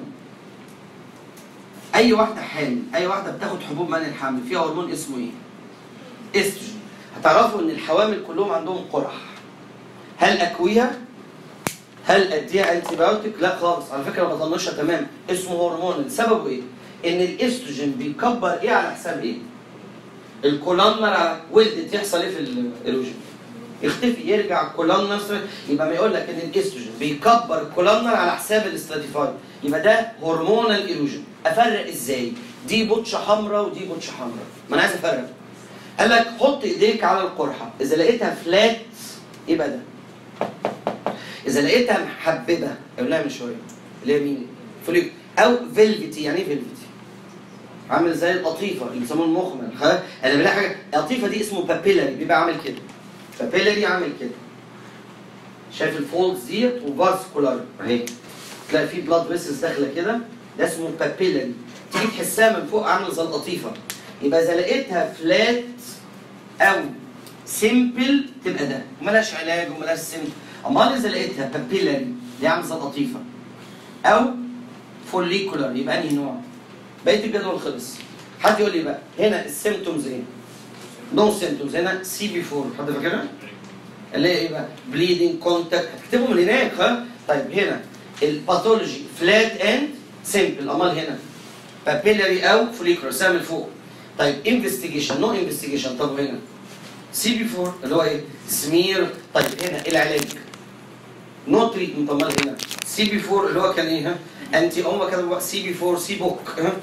اي واحده حامل اي واحده بتاخد حبوب منع الحمل فيها هرمون اسمه ايه؟ استروجين هتعرفوا ان الحوامل كلهم عندهم قرح هل اكويها؟ هل اديها انتي بايوتيك؟ لا خالص على فكره بطنشها تمام اسمه هرمون سببه ايه؟ ان الاستروجين بيكبر ايه على حساب ايه؟ الكولامنر على ولدت يحصل ايه في الايروجين؟ يختفي يرجع الكولامنر يبقى ما يقول لك ان الاستروجين بيكبر الكولامنر على حساب الاستراتيفاي يبقى ده هرمونال ايروجين افرق ازاي؟ دي بوتشه حمراء ودي بوتشه حمراء ما انا عايز افرق قال لك حط ايديك على القرحه اذا لقيتها فلات يبقى ده اذا لقيتها محببه قلناها من شويه اللي هي مين؟ فوليك او فيلفتي يعني ايه فيلفتي؟ عامل زي القطيفه اللي بيسموه المخمل خلاص انا بلاقي حاجه القطيفه دي اسمه بابيلاري بيبقى عامل كده بابيلاري عامل كده شايف الفولز ديت وفاسكولار اهي تلاقي في بلاد فيسلز داخله كده ده اسمه بابيلاري تيجي تحسها من فوق عامله زي القطيفه يبقى اذا لقيتها فلات او سيمبل تبقى ده وملهاش علاج وملهاش سيمبل امال اذا لقيتها بابيلاري دي عامله زي القطيفه او فوليكولار يبقى انهي نوع؟ بقيه الجدول خلص حد يقول لي بقى هنا السيمتومز ايه؟ نو سيمتومز هنا سي بي 4 حد فاكرها؟ اللي هي ايه بقى؟ بليدنج كونتاكت هتكتبه من هناك ها؟ طيب هنا الباثولوجي فلات اند سيمبل امال هنا بابيلاري او فوليكولار سامل فوق طيب انفستيجيشن نو انفستيجيشن طب هنا سي بي 4 اللي هو ايه؟ سمير طيب هنا العلاج نو تريتمنت امال هنا سي بي 4 اللي هو كان ايه ها؟ انتي هم كانوا سي بي 4 سي بوك ها؟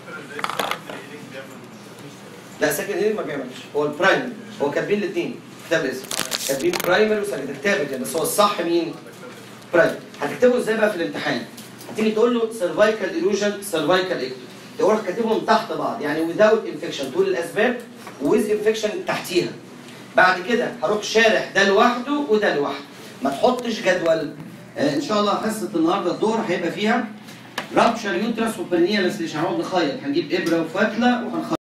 لا سكند هيرنج ما بيعملش هو البرايمري هو كاتبين الاثنين كتاب الاسم كاتبين برايمري وسكند كتاب كده بس هو الصح مين؟ برايمري هتكتبه ازاي بقى في الامتحان؟ هتيجي تقول له سيرفايكال ايروجن سيرفايكال اكتو تروح كاتبهم تحت بعض يعني without انفكشن تقول الاسباب ويز انفكشن تحتيها بعد كده هروح شارح ده لوحده وده لوحده ما تحطش جدول آه ان شاء الله حصه النهارده الظهر هيبقى فيها رابشر يوترس وبرنيال هنقعد نخيط هنجيب ابره وفتله وهنخيط